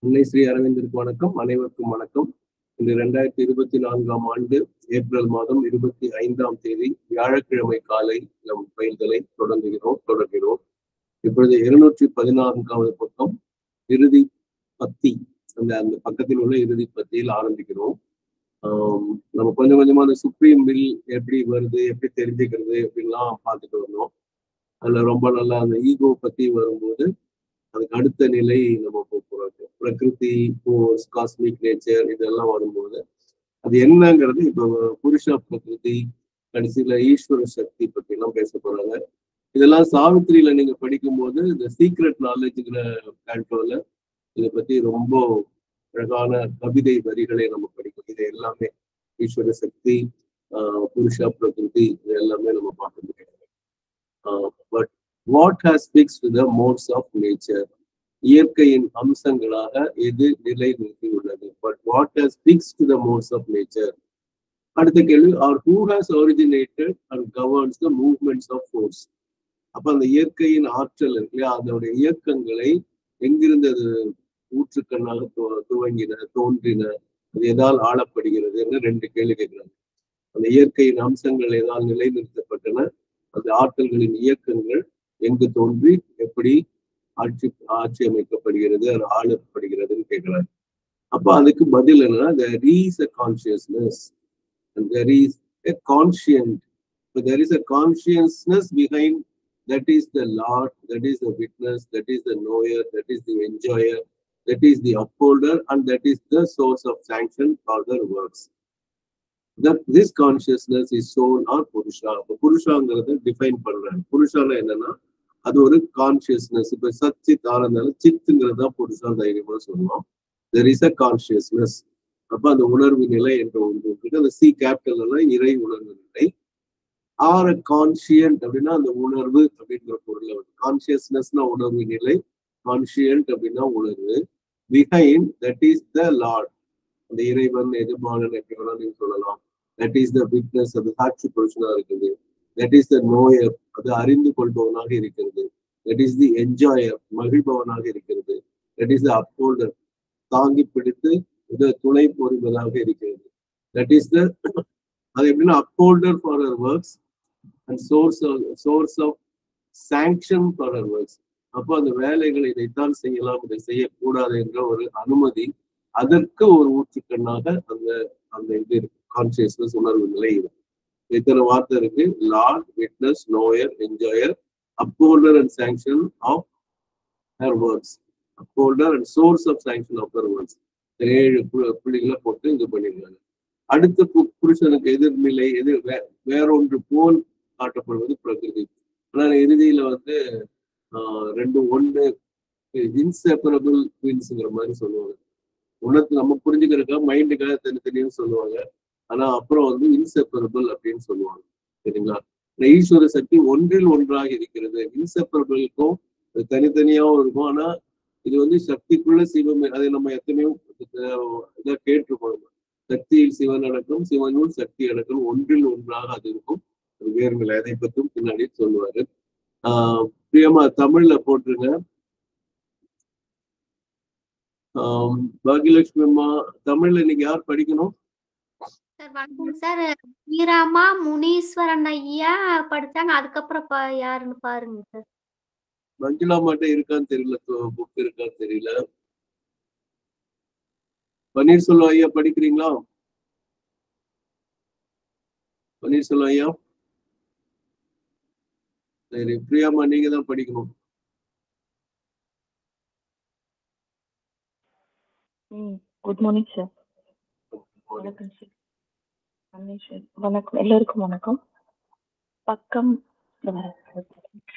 அன்னை ஸ்ரீ அரவிந்தருக்கு வணக்கம் அனைவருக்கும் வணக்கம் இந்த இரண்டாயிரத்தி இருபத்தி நான்காம் ஆண்டு ஏப்ரல் மாதம் இருபத்தி ஐந்தாம் தேதி வியாழக்கிழமை காலை நம் பயில்களை தொடங்குகிறோம் தொடர்கிறோம் இப்பொழுது இருநூற்றி பதினான்காவது பக்கம் இறுதி பத்தி அந்த அந்த பக்கத்தில் உள்ள இறுதி பத்தியில் ஆரம்பிக்கிறோம் ஆம், நம்ம கொஞ்சம் கொஞ்சமா அந்த சுப்ரீம் பில் எப்படி வருது எப்படி தெரிஞ்சுக்கிறது அப்படின்லாம் பார்த்துட்டு வந்தோம் அதுல ரொம்ப நல்லா அந்த ஈகோ பத்தி வரும்போது அதுக்கு அடுத்த நிலை நம்ம போக போறோம் பிரகிருதி ஃபோர்ஸ் காஸ்மிக் நேச்சர் இதெல்லாம் வரும்போது அது என்னங்கிறது இப்போ புருஷ பிரகிருதி கடைசியில ஈஸ்வர சக்தி பத்தி எல்லாம் பேச போறாங்க இதெல்லாம் சாவித்திரியில நீங்க படிக்கும்போது இந்த சீக்ரெட் நாலேஜ்ங்கிற கேட்டோல இதை பத்தி ரொம்ப அழகான கவிதை வரிகளை நம்ம படிக்கும் இது எல்லாமே ஈஸ்வர சக்தி ஆஹ் புருஷ பிரகிருதி இது எல்லாமே நம்ம பார்க்க முடியாது but what has fixed the modes of nature இயற்கையின் அம்சங்களாக எது நிலை நிறுத்தியுள்ளது but what has fixed the modes of nature அடுத்த கேள்வி are who has originated and governs the movements of force அப்ப அந்த இயற்கையின் ஆற்றல் இருக்கு இல்லையா அதனுடைய இயக்கங்களை எங்கிருந்து அது ஊற்றுக்கண்ணாக துவ- துவங்கின தோன்றின அது எதால் ஆளப்படுகிறதுன்னு ரெண்டு கேள்வி கேட்கிறாங்க அந்த இயற்கையின் அம்சங்கள் எதால் நிலைநிறுத்தப்பட்டன அந்த ஆற்றல்களின் இயக்கங்கள் எங்கு தோன்றி எப்படி ஆட்சி ஆட்சி அமைக்கப்படுகிறது அது ஆளப்படுகிறதுன்னு கேட்கிறாங்க அப்ப அதுக்கு பதில் என்னன்னா there is a consciousness and there is a conscient so there is a consciousness behind that is the lord that is the witness that is the knower that is the enjoyer that is the upholder and that is the source of sanction for their works that this consciousness is soul or purusha அப்ப புருஷாங்கிறத define பண்றாங்க புருஷால என்னன்னா அது ஒரு consciousness இப்ப சச்சித் ஆனந்தால சித்துங்கிறது தான் புருஷா தைரியமா சொல்லுவோம் தெர் இஸ் அ கான்சியஸ்னஸ் அப்ப அந்த உணர்வு நிலை என்ற ஒன்று இருக்கு அந்த சி கேபிட்டல் இறை உணர்வு நிலை ஆர் கான்சியன்ட் அப்படின்னா அந்த உணர்வு அப்படிங்கிற பொருள் வருது கான்சியஸ்னஸ்னா உணர்வு நிலை கான்சியன்ட் அப்படின்னா உணர்வு behind that is the lord அந்த இறைவன் எஜமானன் எப்படி வேணாலும் நீங்க சொல்லலாம் தட் இஸ் த விட்னஸ் அது சாட்சி புருஷனா இருக்குது தட் இஸ் த நோயர் அது அறிந்து கொள்பவனாக இருக்கிறது தட் இஸ் தி என்ஜாயர் மகிழ்பவனாக இருக்கிறது தட் இஸ் த அப்போல்டர் தாங்கி பிடித்து இது துணை புரிவதாக இருக்கிறது தட் இஸ் த அது எப்படின்னா upholder for our works and source source of sanction for our works அப்போ அந்த வேலைகளை இதைத்தான் செய்யலாம் இதை செய்யக்கூடாது என்ற ஒரு அனுமதி அதற்கு ஒரு ஊற்றுக்கண்ணாக அந்த அந்த இது இருக்கு கான்சியஸ்னஸ் உணர்வு நிலை இருக்கு இத்தனை வார்த்தை இருக்கு lord witness knower enjoyer upholder and sanction of her works upholder and source of sanction of her works ஏழு பு- புள்ளிகளை போட்டு இது பண்ணிருக்காங்க அடுத்த பு- புருஷனுக்கு எதிர்நிலை எதிர் வே- வேறொன்று போல் காட்டப்படுவது பிரகிருதி ஆனால் இறுதியில வந்து ஆஹ் ரெண்டு ஒன்று இன்செப்பரபிள் ட்வின்ஸுங்கிற மாதிரி சொல்லுவாங்க உணர்த்து நம்ம புரிஞ்சுக்கிறதுக்காக மைண்டுக்காக தனித்தனியும் சொல்லுவாங்க ஆனா அப்புறம் வந்து இன்செப்பரபிள் அப்படின்னு சொல்லுவாங்க சரிங்களா இந்த ஈஸ்வர சக்தி ஒன்றில் ஒன்றாக இருக்கிறது இன்செப்பரபிளுக்கும் தனித்தனியாவும் இருக்கும் ஆனா இது வந்து சக்திக்குள்ள சிவம் அதை நம்ம எத்தனையோ அஹ் இதை கேட்டிருப்போம் சக்தியில் சிவன் அடக்கம் சிவனுள் சக்தி அடக்கம் ஒன்றில் ஒன்றாக அது இருக்கும் அது வேறுமில்லை அதை பற்றும் பின்னாடி சொல்லுவாரு ஆஹ் பிரியமா தமிழ்ல போட்டுருங்க ஆஹ் பாகியலட்சுமி அம்மா தமிழ்ல இன்னைக்கு யார் படிக்கணும் சார் வணக்கம் சார் ஸ்ரீராமா முனீஸ்வரன் ஐயா படிச்சாங்க அதுக்கப்புறம் பா யாருன்னு பாருங்க சார் மஞ்சுளா மாட்டே இருக்கான்னு தெரியல புக் இருக்கான்னு தெரியல பன்னீர்செல்வம் ஐயா படிக்கிறீங்களா பன்னீர்செல்வம் ஐயா சரி பிரியாமா நீங்க தான் படிக்கணும் ம் குட் மார்னிங் சார் வணக்கம் சார் வணக்கம் சார் வணக்கம் எல்லோருக்கும் வணக்கம் பக்கம் இந்த வரேன் சார்.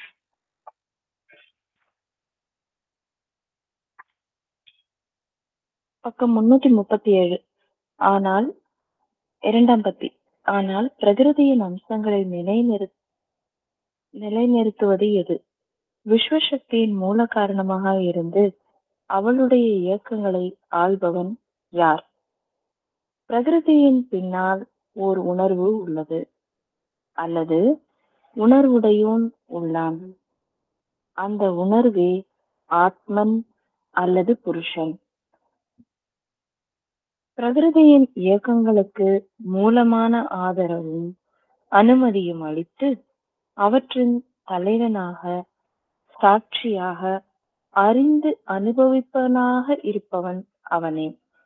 பக்கம் முன்னூத்தி முப்பத்தி ஏழு ஆனால் இரண்டாம் பத்தி ஆனால் பிரகிருதியின் அம்சங்களை நிலைநிறு நிலைநிறுத்துவது எது விஸ்வசக்தியின் மூல காரணமாக இருந்து அவளுடைய இயக்கங்களை ஆள்பவன் யார் பிரகிருதியின் பின்னால் ஓர் உணர்வு உள்ளது அல்லது உணர்வுடையோன் உள்ளான் அந்த உணர்வே ஆத்மன் அல்லது புருஷன் பிரகிருதியின் இயக்கங்களுக்கு மூலமான ஆதரவும் அனுமதியும் அளித்து அவற்றின் தலைவனாக சாட்சியாக அறிந்து அனுபவிப்பவனாக இருப்பவன் அவனே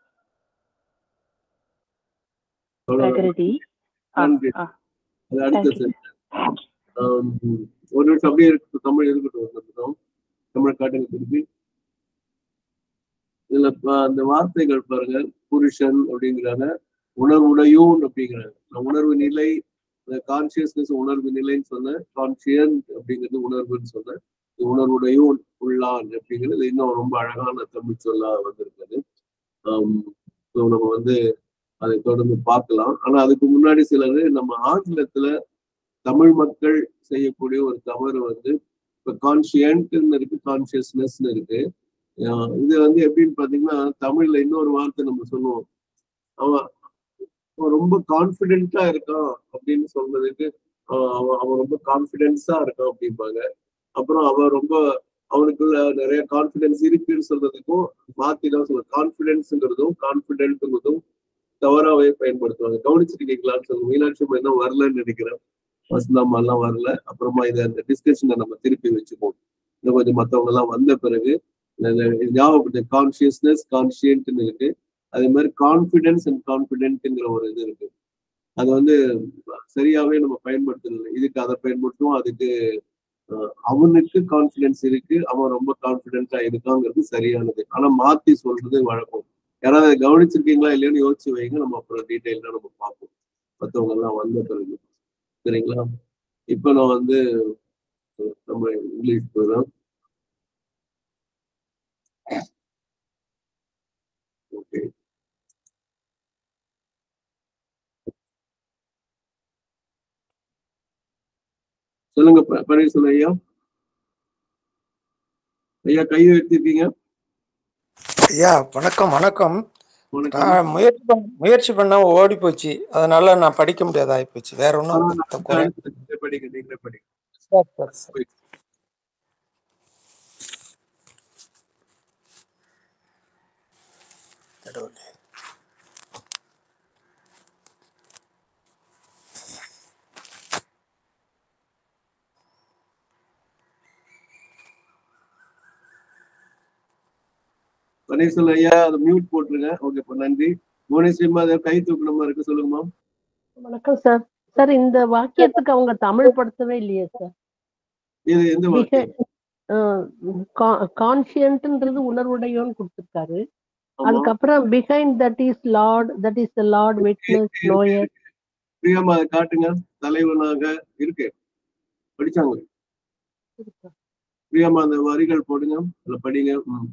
அவ்வளவுதான். பிரகிருதி ஆ, நன்றி. ஆ, அது அடுத்த Thank you. sentence. ஆம், ஒரு நிமிஷம் அப்படியே இருக்கு தமிழ் இருக்கட்டும் ஒரு நிமிஷம் தமிழ் காட்டுங்க திருப்பி இதுல ப- அந்த வார்த்தைகள் பாருங்க புருஷன் அப்படிங்கிறாங்க உணர்வுடையோன் அப்படிங்கிறாங்க நான் உணர்வு நிலை கான்சியஸ்னஸ் உணர்வு நிலைன்னு சொன்னேன் கான்சியன் அப்படிங்கிறது உணர்வுன்னு சொன்னேன் இது உணர்வுடையோன் உள்ளான் அப்படிங்கிறது இன்னும் ரொம்ப அழகான தமிழ் சொல்லா வந்திருக்குது ஆம், so நம்ம வந்து அதை தொடர்ந்து பார்க்கலாம் ஆனா அதுக்கு முன்னாடி சிலர் நம்ம ஆங்கிலத்துல தமிழ் மக்கள் செய்யக்கூடிய ஒரு தவறு வந்து இப்ப கான்சியன்ட்னு இருக்கு கான்சியஸ்னஸ்னு இருக்கு ஆஹ் இது வந்து எப்படின்னு பாத்தீங்கன்னா தமிழ்ல இன்னொரு வார்த்தை நம்ம சொல்லுவோம் அவன் அவன் ரொம்ப கான்பிடென்ட்டா இருக்கான் அப்படின்னு சொல்றதுக்கு ஆஹ் அவன் அவன் ரொம்ப கான்பிடென்ஸா இருக்கான் அப்படிம்பாங்க அப்புறம் அவன் ரொம்ப அவனுக்குள்ள நிறைய கான்பிடன்ஸ் இருக்குன்னு சொல்றதுக்கும் மாத்தி தான் சொல்லுவாங்க கான்பிடன்ஸ்ங்கிறதும் கான்பிடென்ட்ங்கிறதும் தவறாவே பயன்படுத்துவாங்க கவனிச்சிருக்கீங்களான்னு சொல்லுங்க மீனாட்சி அம்மா இன்னும் வரலன்னு நினைக்கிறேன் வசந்தாமா எல்லாம் வரல அப்புறமா இதை அந்த டிஸ்கஷனை நம்ம திருப்பி வச்சுப்போம் இன்னும் கொஞ்சம் மத்தவங்க எல்லாம் வந்த பிறகு ஞாபகப்படுத்த கான்சியஸ்னஸ் கான்சியன்ட்னு இருக்கு அதே மாதிரி கான்பிடன்ஸ் அண்ட் கான்பிடென்ட்ங்கிற ஒரு இது இருக்கு அது வந்து சரியாவே நம்ம பயன்படுத்துறது இதுக்கு அதை பயன்படுத்துவோம் அதுக்கு அஹ், அவனுக்கு கான்பிடன்ஸ் இருக்கு அவன் ரொம்ப கான்பிடென்ட்டா இருக்காங்கிறது சரியானது ஆனா மாத்தி சொல்றது வழக்கம் யாராவது அதை கவனிச்சிருக்கீங்களா இல்லையான்னு யோசிச்சு வைங்க நம்ம அப்புறம் டீட்டெயிலா நம்ம பார்ப்போம் மத்தவங்க எல்லாம் வந்த பிறகு சரிங்களா இப்ப நான் வந்து அஹ், நம்ம இங்கிலீஷ் போயிடும் ஓகே சொல்லுங்க ப- பன்னீர்செல்வம் ஐயா ஐயா கையை எடுத்திருக்கீங்க ஐயா வணக்கம் வணக்கம் வணக்கம் நான் முயற்சி பண்ண முயற்சி பண்ண ஓடி போச்சு அதனால நான் படிக்க முடியாத ஆயிப்போச்சு வேற ஒன்றும் குறை நீங்களே படிங்க நீங்களே படிங்க சரி, சரி, சரி. கடவுளே. பன்னீர்செல்வம் ஐயா அதை மியூட் போட்டுருங்க ஓகே இப்போ நன்றி புவனேஸ்வரிமா அதை கை தூக்கணுமா இருக்கு சொல்லுங்கம்மா வணக்கம் சார் சார் இந்த வாக்கியத்துக்கு அவங்க தமிழ் படுத்தவே இல்லையே சார் இது எந்த வாக்கியம் கான்சியன்ட்ன்றது உணர்வுடையோன்னு கொடுத்திருக்காரு ஆமா. அதுக்கப்புறம் behind that is lord that is the lord witness knower பிரியமா அதை காட்டுங்க தலைவனாக இருக்கு படிச்சாங்க பிரியமா அந்த வரிகள் போடுங்க அதுல படிங்க ம்.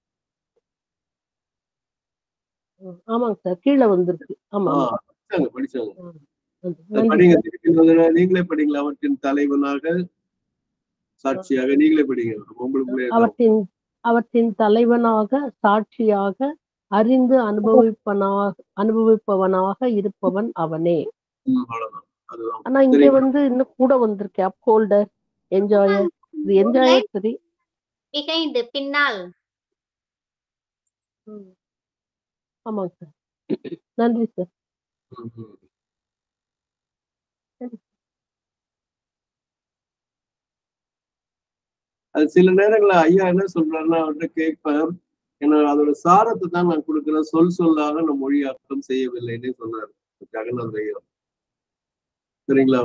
ஆமாங்க சார் கீழே வந்திருக்கு ஆமா ஆ, ஆமா. படிச்சாங்க படிச்சாங்க அது அதை நன்றி படிங்க சார். திருப்பி இன்னொரு தடவை நீங்களே படிங்களா அவற்றின் தலைவனாக சாட்சியாக நீங்களே படிங்க உங்களுக்குள்ளே தான். அவற்றின் அவற்றின் தலைவனாக சாட்சியாக அறிந்து அனுபவிப்பனாக அனுபவிப்பவனாக இருப்பவன் அவனே ம், அவ்வளவுதான் அதுதான் ஆனா இங்க சரி. வந்து இன்னும் கூட வந்திருக்கு அப்ஹோல்டர் என்ஜாயர் இது என்ஜாயர் சரி பிகைண்ட் பின்னால் ம். ஆமாங்க சார் நன்றி சார் ம், ம். அது சில நேரங்கள்ல ஐயா என்ன சொல்றாருன்னா அவர்கிட்ட கேட்பேன் ஏன்னா அதோட சாரத்தை தான் நான் கொடுக்குறேன் சொல் சொல்லாக நான் மொழியாக்கம் செய்யவில்லைன்னே சொன்னாரு ஜெகநாத் ஐயா சரிங்களா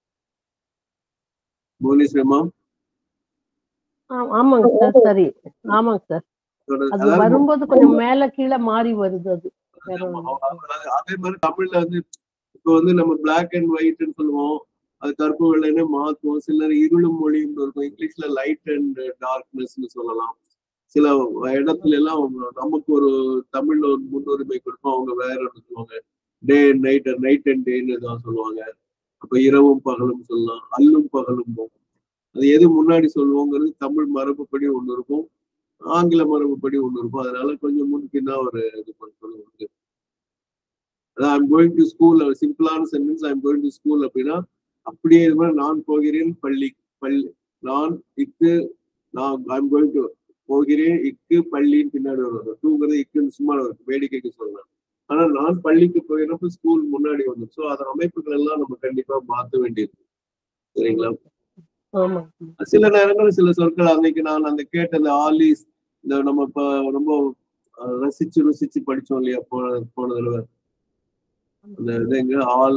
புவனேஸ்வரிமா ஆ- ஆமாங்க சார் சரி ஆமாங்க சார் அதோட- அது அதாவது வரும்போது கொஞ்சம் மேல கீழே மாறி வருது அது வேற ஆமா, ஒண்ணும் அது- அதே மாதிரி தமிழ்ல வந்து இப்போ வந்து நம்ம பிளாக் அண்ட் ஒயிட்னு சொல்லுவோம் அது கருப்பு வெள்ளைன்னு மாத்துவோம் சில நேரம் இருளும் மொழியும் இருக்கும் இங்கிலீஷ்ல லைட் அண்ட் டார்க்னஸ்னு சொல்லலாம் சில இடத்துல எல்லாம் நமக்கு ஒரு தமிழ்ல ஒரு முன்னுரிமை கொடுப்போம் அவங்க வேற ஒன்று சொல்லுவாங்க day and night night and டேன்னு தான் சொல்லுவாங்க அப்ப இரவும் பகலும் சொல்லலாம் அல்லும் பகலும் அது எது முன்னாடி சொல்லுவோங்கிறது தமிழ் மரபுப்படி ஒண்ணு இருக்கும் ஆங்கில மரபுப்படி ஒண்ணு இருக்கும் அதனால கொஞ்சம் முன்பின்னா ஒரு இது பண்ணுறது அதான் ஐம் கோயிங் டு ஸ்கூல் சிம்பிளான sentence I'm going to school அப்படின்னா அப்படியே இது மாதிரி நான் போகிறேன் பள்ளி பள்ளி நான் இக்கு நான் ஐம் கோயிங் டு போகிறேன் இக்கு பள்ளின்னு பின்னாடி வருது டூங்கிறது இக்குன்னு சும்மா ஒரு வேடிக்கைக்கு சொல்லலாம் ஆனா நான் பள்ளிக்கு போயிடறப்ப ஸ்கூல் முன்னாடி வந்து ஸோ அதன் அமைப்புகள் எல்லாம் நம்ம கண்டிப்பா மாற்ற வேண்டியது சரிங்களா ஆமா சில நேரங்களில் சில சொற்கள் அன்னைக்கு நான் அந்த கேட்ட அந்த ஆலிஸ் இந்த நம்ம இப்ப ரொம்ப அஹ், ரசிச்சு ருசிச்சு படிச்சோம் இல்லையா போன போன தடவை அந்த இது எங்க all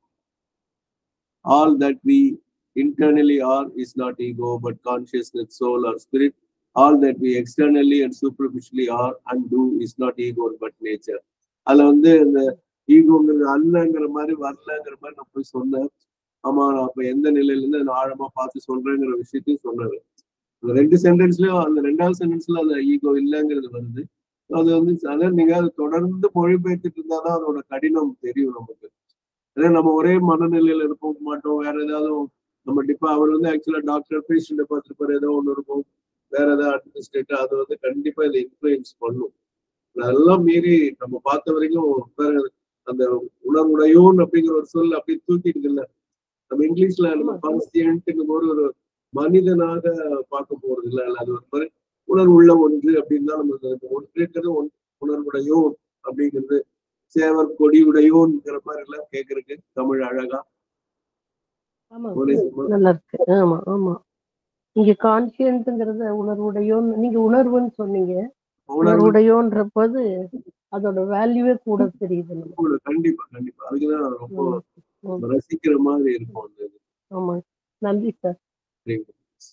all that we internally are is not ego but consciousness soul or spirit all that we externally and superficially are and do is not ego but nature அதுல வந்து இந்த ஈகோங்கிறது அல்லங்கிற மாதிரி வரலங்கிற மாதிரி நான் போய் சொன்னேன் ஆமா நான் அப்ப எந்த நிலையில இருந்து நான் ஆழமா பார்த்து சொல்றேங்கிற விஷயத்தையும் சொன்னாரு அந்த ரெண்டு சென்டென்ஸ்லயும் அந்த ரெண்டாவது சென்டென்ஸ்ல அந்த ஈகோ இல்லைங்கிறது வருது அது வந்து அதான் நீங்க அதை தொடர்ந்து மொழிபெயர்த்துட்டு இருந்தாதான் அதோட கடினம் தெரியும் நமக்கு ஏன்னா நம்ம ஒரே மனநிலையில இருப்போம் மாட்டோம் வேற ஏதாவது நம்ம டிப்பா அவர் வந்து ஆக்சுவலா டாக்டர் பேஷண்ட்டை பார்த்துருப்பாரு ஏதோ ஒன்று இருக்கும் வேற ஏதாவது அட்மினிஸ்ட்ரேட்டர் அது வந்து கண்டிப்பா இதை இன்ஃபுளுயன்ஸ் பண்ணும் அதெல்லாம் மீறி நம்ம பார்த்த வரைக்கும் வேற அந்த உணர்வுடையோன் அப்படிங்கிற ஒரு சொல் அப்படி தூக்கிட்டு இல்ல நம்ம இங்கிலீஷ்ல நம்ம கான்ஸ்டியன்ட்டுங்கும் போது ஒரு மனிதனாக பார்க்க போறது இல்ல அது ஒரு மாதிரி உணர்வுள்ள ஒன்று அப்படின்னு தான் நம்ம இந்த ஒன்றுங்கிறது ஒன் உணர்வுடையோன் அப்படிங்கிறது சேவர் கொடியுடையோன்ங்கிற மாதிரி எல்லாம் கேட்கறதுக்கு தமிழ் அழகா ஆமா ஒரு நல்லா இருக்கு ஆமா ஆமா நீங்க கான்சியன்ட்ங்கிறத உணர்வுடையோன் நீங்க உணர்வுன்னு சொன்னீங்க உணர்வு உணர்வுடையோன்ற போது அதோட வேல்யூவே கூட தெரியுது நமக்கு கூட கண்டிப்பா கண்டிப்பா அதுக்குதான் ரொம்ப ம், ம். ரசிக்கிற மாதிரி இருக்கும் அந்த இது ஆமா நன்றி சார் சரிங்க.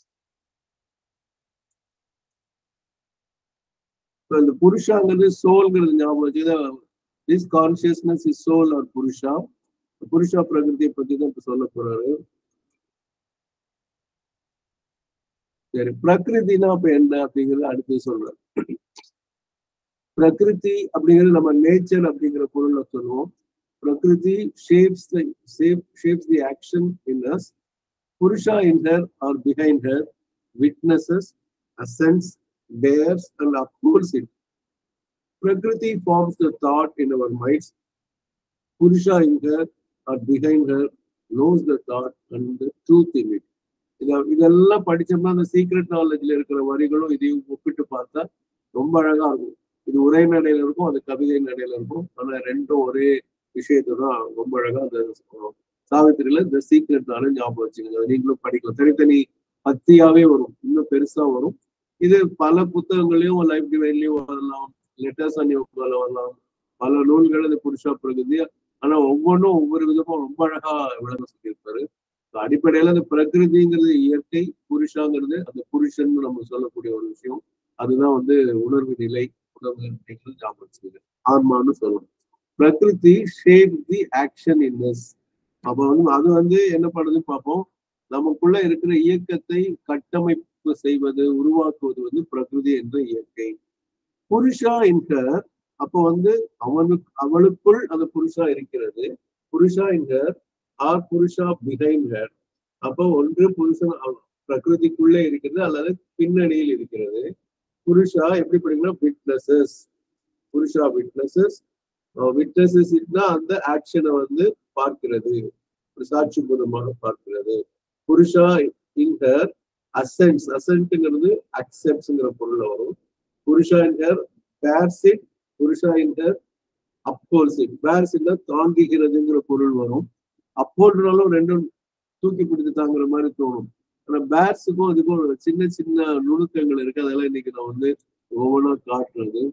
இப்ப இந்த புருஷாங்கிறது சோல்ங்கிறது ஞாபகம் வச்சுதா this consciousness is soul or Purusha Purusha பிரகிருதியை பத்தி தான் இப்ப சொல்ல போறாரு சரி பிரகிருதினா அப்ப என்ன அப்படிங்கறது அடுத்து சொல்றாரு பிரகிருதி அப்படிங்கிறது நம்ம நேச்சர் அப்படிங்கிற பொருள்ல சொல்லுவோம் Prakriti shapes shapes the action in us Purusha in her or behind her witnesses, assents, bears, and upholds it. Prakriti forms the thought in our minds. Purusha in her or behind her knows the thought and the truth in it. இத இதெல்லாம் படிச்சோம்னா அந்த secret நாலேஜ்ல இருக்கிற வரிகளும் இதையும் ஒப்பிட்டு பார்த்தா ரொம்ப அழகா இருக்கும் இது உரை நடையில இருக்கும் அது கவிதை நடையில இருக்கும் ஆனா ரெண்டும் ஒரே விஷயத்தை தான் ரொம்ப அழகா அந்த சாவித்திரியில இந்த சீக்ரெட் நாலேஜ் ஞாபகம் வச்சுக்கோங்க அதை நீங்களும் படிக்கலாம் தனித்தனி பத்தியாவே வரும் இன்னும் பெருசா வரும் இது பல புத்தகங்களையும் லைஃப் டிவைன்லயும் வரலாம் லெட்டர்ஸ் அண்ட் யோகால வரலாம் பல நூல்கள் இந்த புருஷா பிரகதி ஆனா ஒவ்வொன்றும் ஒவ்வொரு விதமா ரொம்ப அழகா விளக்கம் சொல்லியிருப்பாரு அடிப்படையில அந்த பிரகிருதிங்கிறது இயற்கை புருஷாங்கிறது அந்த புருஷன் நம்ம சொல்லக்கூடிய ஒரு விஷயம் அதுதான் வந்து உணர்வு நிலை உணர்வு நிலைகள் ஞாபகம் வச்சுக்கோங்க ஆன்மான்னு சொல்லணும் Prakriti shape the action in this அப்ப வந்து அது வந்து என்ன பண்ணுதுன்னு பார்ப்போம் நமக்குள்ள இருக்கிற இயக்கத்தை கட்டமைப்பு செய்வது உருவாக்குவது வந்து பிரகிருதி என்ற இயற்கை புருஷா என்கர் அப்ப வந்து அவனுக்கு அவளுக்குள் அந்த புருஷா இருக்கிறது Purusha anchor or Purusha behind her அப்போ ஒன்று புருஷன் அவ- பிரகிருதிக்குள்ளே இருக்கிறது அல்லது பின்னணியில் இருக்கிறது புருஷா எப்படி படிக்கணும் விட்னஸஸ் புருஷா விட்னஸஸ் விட்னஸஸ் அந்த ஆக்ஷனை வந்து பார்க்கிறது ஒரு சாட்சி பூர்வமாக பார்க்கிறது புருஷா இன்ஹர் அசென்ட்ஸ் அசென்ட்ங்கிறது அக்செப்ட்ஸ்ங்கிற பொருள் வரும் புருஷா இன்ஹர் பேர்ஸ் இட் புருஷா இன்ஹர் அப்போல்ஸ் இட் பேர்ஸ் இட்னா தாங்குகிறதுங்கிற பொருள் வரும் அப்போல்னாலும் ரெண்டும் தூக்கி பிடித்து தாங்குற மாதிரி தோணும் ஆனா பேர்ஸுக்கும் அதுக்கும் ஒரு சின்ன சின்ன நுணுக்கங்கள் இருக்கு அதெல்லாம் இன்னைக்கு நான் வந்து ஒவ்வொன்றா காட்டுறது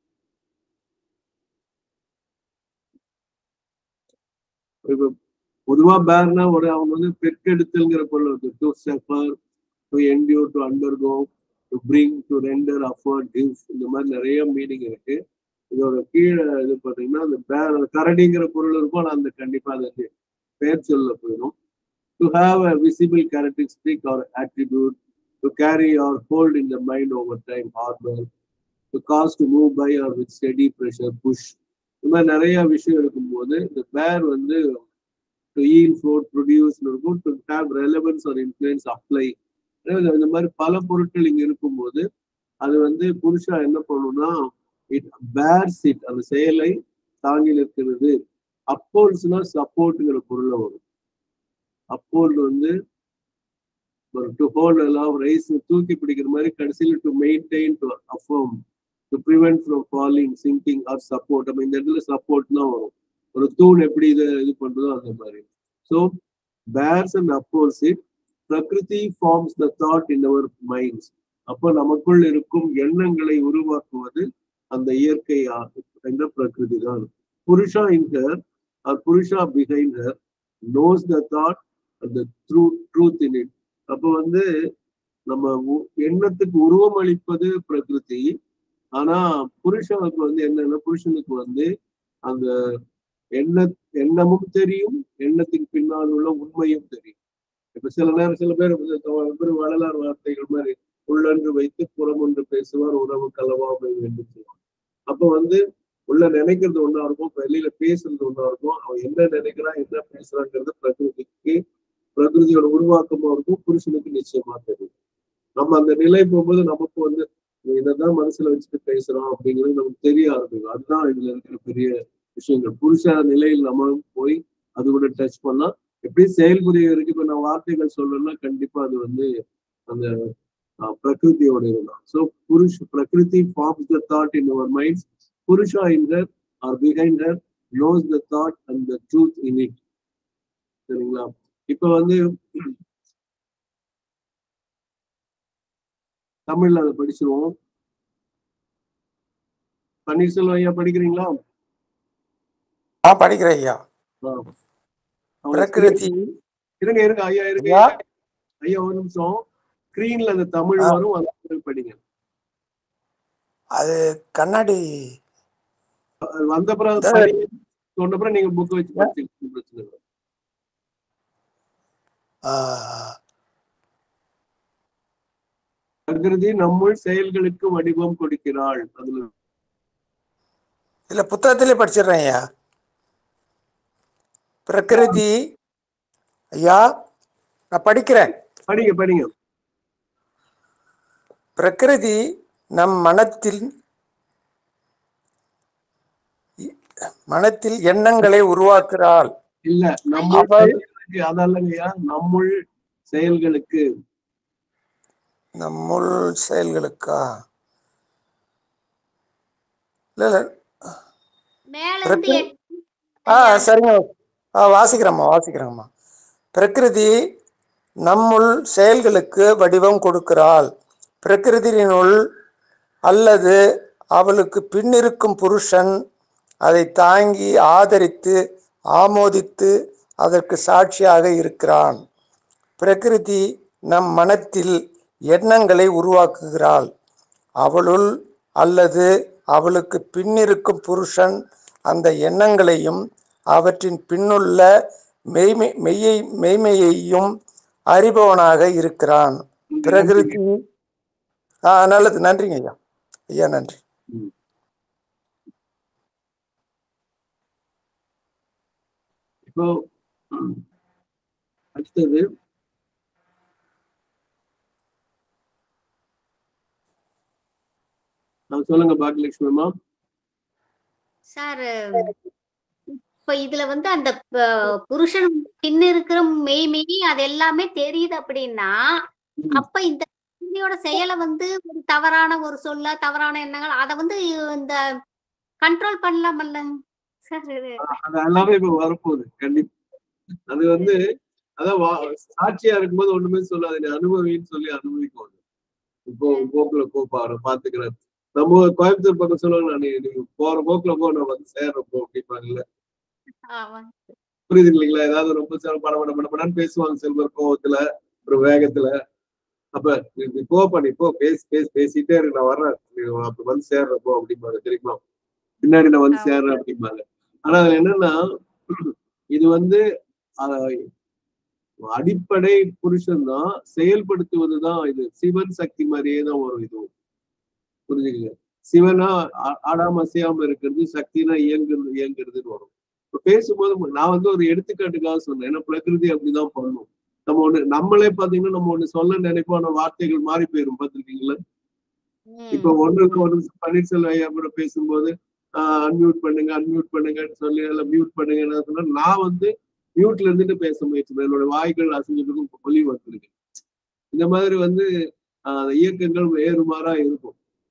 இப்ப பொதுவா பேர்னா ஒரு அவங்க வந்து பெற்றெடுத்தல்ங்கிற பொருள் இருக்கு to suffer to endure to undergo to bring to render afford give இந்த மாதிரி நிறைய மீனிங் இருக்கு இதோட கீழே இது பாத்தீங்கன்னா அந்த பேர் கரடிங்கிற பொருள் இருக்கும் ஆனா அந்த கண்டிப்பா அது பெயர் சொல்ல போயிடும் to have a visible characteristic or attitude to carry or hold in the mind over time harbour to cause to move by or with steady pressure push இந்த மாதிரி நிறைய விஷயம் இருக்கும்போது இந்த பேர் வந்து டு ஈல் ஃப்ளோட் ப்ரொடியூஸ் இருக்கும் to have relevance or influence apply இந்த மாதிரி பல பொருட்கள் இங்க இருக்கும்போது அது வந்து புருஷா என்ன பண்ணும்னா இட் பேர்ஸ் இட் அந்த செயலை தாங்கி நிற்கிறது அப்போல்ஸ்னா சப்போர்ட்ங்கிற பொருளை வரும் அப்போல்டு வந்து ஒரு டு ஹோல்ட் எல்லாம் ரைஸ் தூக்கி பிடிக்கிற மாதிரி கடைசியில் to maintain to affirm to prevent from falling sinking or support நம்ம இந்த இடத்துல சப்போர்ட் தான் வரும் ஒரு தூண் எப்படி இதை இது பண்றதோ அந்த மாதிரி so bears and opposite Prakriti forms the thought in our minds அப்போ நமக்குள் இருக்கும் எண்ணங்களை உருவாக்குவது அந்த இயற்கை ஆ- என்ற பிரகிருதி தான் Purusha in her or Purusha behind her knows the thought அந்த ட்ரூ ட்ரூத் இன் இட் அப்போ வந்து நம்ம உ- எண்ணத்துக்கு உருவம் அளிப்பது பிரகிருதி ஆனா புருஷனுக்கு வந்து என்னன்னா புருஷனுக்கு வந்து அந்த எண்ண எண்ணமும் தெரியும் எண்ணத்துக்கு பின்னால் உள்ள உண்மையும் தெரியும் இப்ப சில நேரம் சில பேர் வந்து தவ- வெறும் வள்ளலார் வார்த்தைகள் மாதிரி உள்ளன்று வைத்து புறம் ஒன்று பேசுவார் உறவு கலவாமை என்று சொல்லுவாங்க அப்ப வந்து உள்ள நினைக்கிறது ஒண்ணா இருக்கும் வெளியில பேசுறது ஒண்ணா இருக்கும் அவன் என்ன நினைக்கிறான் என்ன பேசுறாங்கிறது பிரகிருதிக்கு பிரகிருதியோட உருவாக்கமா இருக்கும் புருஷனுக்கு நிச்சயமா தெரியும் நம்ம அந்த நிலை போகும்போது நமக்கு வந்து இவன் இதைதான் மனசுல வச்சுட்டு பேசுறான் அப்படிங்கிறது நமக்கு தெரிய ஆரம்பிக்கும் அதுதான் இதுல இருக்கிற பெரிய விஷயங்கள் புருஷ நிலையில் நம்ம போய் அது கூட டச் பண்ணா எப்படி செயல்புரிய இருக்கு இப்ப நான் வார்த்தைகள் சொல்லணும்னா கண்டிப்பா அது வந்து அந்த ஆஹ், பிரகிருதியோட இதுதான் so Purush Prakriti forms the thought in our minds Purusha in her or behind her knows the thought and the truth in it சரிங்களா இப்ப வந்து தமிழ்ல அதை படிச்சிருவோம் பன்னீர்செல்வம் ஐயா படிக்கிறீங்களா ஆ படிக்கிறேன் ஐயா ஆ. அவங்க பிரகிருதி இருங்க இருங்க ஐயா இருங்க ஐயா. ஐயா ஒரு நிமிஷம் ஸ்கிரீன்ல அந்த தமிழ் ஆ. வரும் அதை தமிழ் படிங்க அது கண்ணாடி அது வந்த பிறகு இந்த- படிங்க. சொன்ன பிறகு நீங்க புக் வச்சு படிச்சுக்கலாம் பிரச்சனை இல்லை ஆ, பிரகிருதி நம்முள் செயல்களுக்கு வடிவம் கொடுக்கிறாள் அதுல இல்ல புத்தகத்திலே படிச்சிடுறேன் ஐயா பிரகிருதி ஐயா நான் படிக்கிறேன் படிங்க படிங்க பிரகிருதி நம் மனத்தில் மனத்தில் எண்ணங்களை உருவாக்குறாள் இல்ல நம்முள் அவள் செயல்களுக்கு அதல்லங்கய்யா நம்முள் செயல்களுக்கு நம்முள் செயல்களுக்கா இல்ல இல்ல மேல இருந்து பிரகிரு- எட்டு ஆ சரிங்க ஆ வாசிக்கிறேம்மா வாசிக்கிறேங்கம்மா பிரகிருதி நம்முள் செயல்களுக்கு வடிவம் கொடுக்கிறாள் பிரகிருதியினுள் அல்லது அவளுக்கு பின்னிருக்கும் புருஷன் அதை தாங்கி ஆதரித்து ஆமோதித்து அதற்கு சாட்சியாக இருக்கிறான் பிரகிருதி நம் மனத்தில் எண்ணங்களை உருவாக்குகிறாள் அவளுள் அல்லது அவளுக்கு பின்னிருக்கும் புருஷன் அந்த எண்ணங்களையும் அவற்றின் பின்னுள்ள மெய்மை மெய்யை மெய்மையையும் அறிபவனாக இருக்கிறான் பிரகிருதி ஆ நல்லது நன்றிங்க ஐயா ஐயா நன்றி இப்போ அடுத்தது நான் சொல்லுங்க பாக்கியலட்சுமி அம்மா சார் இப்ப இதுல வந்து அந்த ப- புருஷன் பின்ன இருக்கிற மெய்மெய் அது எல்லாமே தெரியுது அப்படின்னா ம். அப்ப இந்த குழந்தையோட செயலை வந்து ஒரு தவறான ஒரு சொல்ல தவறான எண்ணங்கள் அத வந்து இந்த கண்ட்ரோல் பண்ணலாமல்ல சார் இது அது எல்லாமே இப்ப வரப்போகுது கண்டிப்பா அது வந்து அதான் வா- சாட்சியா இருக்கும்போது ஒண்ணுமே சொல்லாது நீ அனுபவின்னு சொல்லி அனுபவிக்கும் அது. இப்போ போக்குல போ பாரு பாத்துக்கிறேன் நம்ம கோயம்புத்தூர் பக்கம் சொல்லுவாங்க நான் நீ- நீ போற போக்குல போ நான் வந்து சேர்றேன் போ அப்படிப்பாங்கல்ல ஆமா. புரியுது இல்லைங்களா ஏதாவது ரொம்ப சில பட பட பட படன்னு பேசுவாங்க செல்வர் கோவத்துல ஒரு வேகத்துல அப்ப நீ நீ போப்பா நீ போ பேசி பேசி பேசிட்டே இருக்கு நான் வர்றேன் நீ அப்ப வந்து சேர்றப்போ அப்படிம்பாங்க தெரியுமா பின்னாடி நான் வந்து ஆமா. சேர்றேன் அப்படிம்பாங்க ஆனா அதுல என்னன்னா இது வந்து ஆஹ், அடிப்படை புருஷன் தான் செயல்படுத்துவதுதான் இது சிவன் சக்தி மாதிரியே தான் வரும் இதுவும் புரிஞ்சுக்கங்க சிவனா ஆ- ஆடாம அசையாம இருக்கிறது சக்தினா இயங்குறது இயங்குறதுன்னு வரும் இப்ப பேசும்போது நான் வந்து ஒரு எடுத்துக்காட்டுக்காக சொன்னேன் ஏன்னா பிரகிருதி அப்படிதான் பண்ணும் நம்ம ஒண்ணு நம்மளே பாத்தீங்கன்னா நம்ம ஒண்ணு சொல்ல நினைப்போம் ஆனா வார்த்தைகள் மாறி போயிரும் பாத்திருக்கீங்களா இப்ப ம். ஒண்ணுக்கு ஒரு பன்னீர்செல்வம் ஐயா கூட பேசும்போது அன்மியூட் பண்ணுங்க அன்மியூட் பண்ணுங்கன்னு சொல்லி எல்லாம் மியூட் பண்ணுங்க சொன்னா நான் வந்து மியூட்ல இருந்துட்டு பேச முயற்சி பண்ணேன். என்னோட வாய்கள் அசைஞ்சிருக்கும் ஒலி வந்திருக்கு இந்த மாதிரி வந்து ஆஹ், இயக்கங்கள் ஏறுமாறா இருக்கும்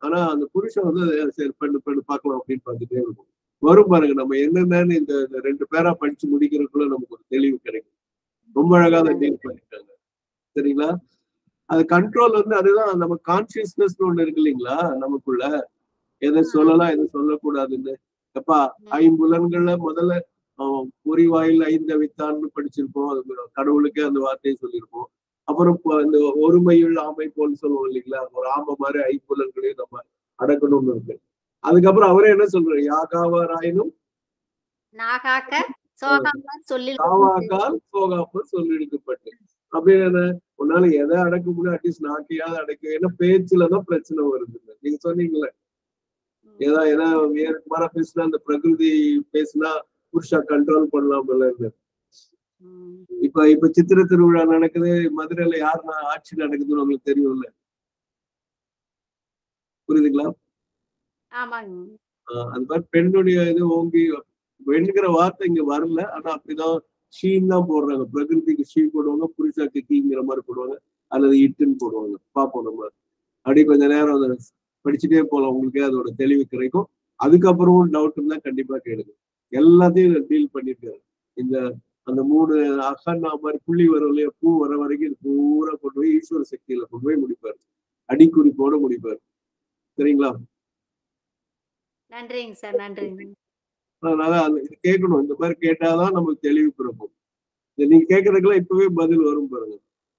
ஆனா அந்த புருஷன் வந்து சரி பெண்ணு பெண்ணு பார்க்கலாம் அப்படின்னு பார்த்துட்டே இருக்கும் வரும் பாருங்க நம்ம என்னென்னு இந்த இந்த ரெண்டு பேரா படிச்சு முடிக்கிறதுக்குள்ள நமக்கு ஒரு தெளிவு கிடைக்கும் ரொம்ப அழகா அதை டீல் பண்ணிருக்காங்க சரிங்களா அது கண்ட்ரோல் வந்து அதுதான் நம்ம கான்சியஸ்னஸ் ஒண்ணு இருக்கு இல்லைங்களா நமக்குள்ள எதை சொல்லலாம் எதை சொல்லக்கூடாதுன்னு எப்பா ஐம்புலன்கள்ல முதல்ல அவன் பொறிவாயில் ஐந்தவித்தான்னு படிச்சிருப்போம் அது கடவுளுக்கே அந்த வார்த்தையை சொல்லியிருப்போம் அப்புறம் இப்போ இந்த ஒருமையுள்ள ஆமை போல் சொல்லுவோம் இல்லைங்களா ஒரு ஆமை மாதிரி ஐம்புலன்களையும் நம்ம அடக்கணும்னு இருக்கு அதுக்கப்புறம் அவரே என்ன சொல்றாரு யாகாவராயினும் நாகாக்க சோகாம சொல்லி காவாக்கால் போகாமல் சொல்லிடுக்கப்பட்டு அப்படின்னு என்ன உன்னால எதை அடக்க முடியும் அட்லீஸ்ட் நாக்கையாவது அடக்க ஏன்னா பேச்சுலதான் பிரச்சனை வருது நீங்க சொன்னீங்கல்ல ஏதா ஏன்னா வேற பேசினா அந்த பிரகிருதி பேசினா புருஷா கண்ட்ரோல் பண்ணலாம்ல இப்ப இப்ப சித்திர திருவிழா நடக்குது மதுரையில யார் நான் ஆட்சி நடக்குதுன்னு உங்களுக்கு தெரியும்ல புரியுதுங்களா ஆமாங்க ஆஹ் அந்த மாதிரி பெண்ணுடைய இது ஓங்கி பெண்ணுங்கிற வார்த்தை இங்க வரல ஆனா அப்படிதான் ஷீன் தான் போடுறாங்க பிரகிருதிக்கு ஷீ போடுவாங்க புருஷாக்கு கீங்கிற மாதிரி போடுவாங்க அல்லது இட்டுன்னு போடுவாங்க பார்ப்போம் நம்ம அப்படி கொஞ்ச நேரம் அதை படிச்சுட்டே போகலாம் உங்களுக்கே அதோட தெளிவு கிடைக்கும் அதுக்கப்புறமும் டவுட் இருந்தா கண்டிப்பா கேளுங்க எல்லாத்தையும் டீல் பண்ணிருக்காரு இந்த அந்த மூணு அகன்னா மாதிரி புள்ளி வர இல்லையா பூ வர வரைக்கும் இது பூரா கொண்டு போய் ஈஸ்வர சக்தியில கொண்டு போய் முடிப்பாரு அடிக்குறிப்போட முடிப்பாரு சரிங்களா நன்றிங்க சார் நன்றிங்க அதனால அந்த இது கேட்கணும் இந்த மாதிரி கேட்டாதான் நமக்கு தெளிவு பிறக்கும் இதை நீங்க கேட்கறதுக்கெல்லாம் இப்பவே பதில் வரும் பாருங்க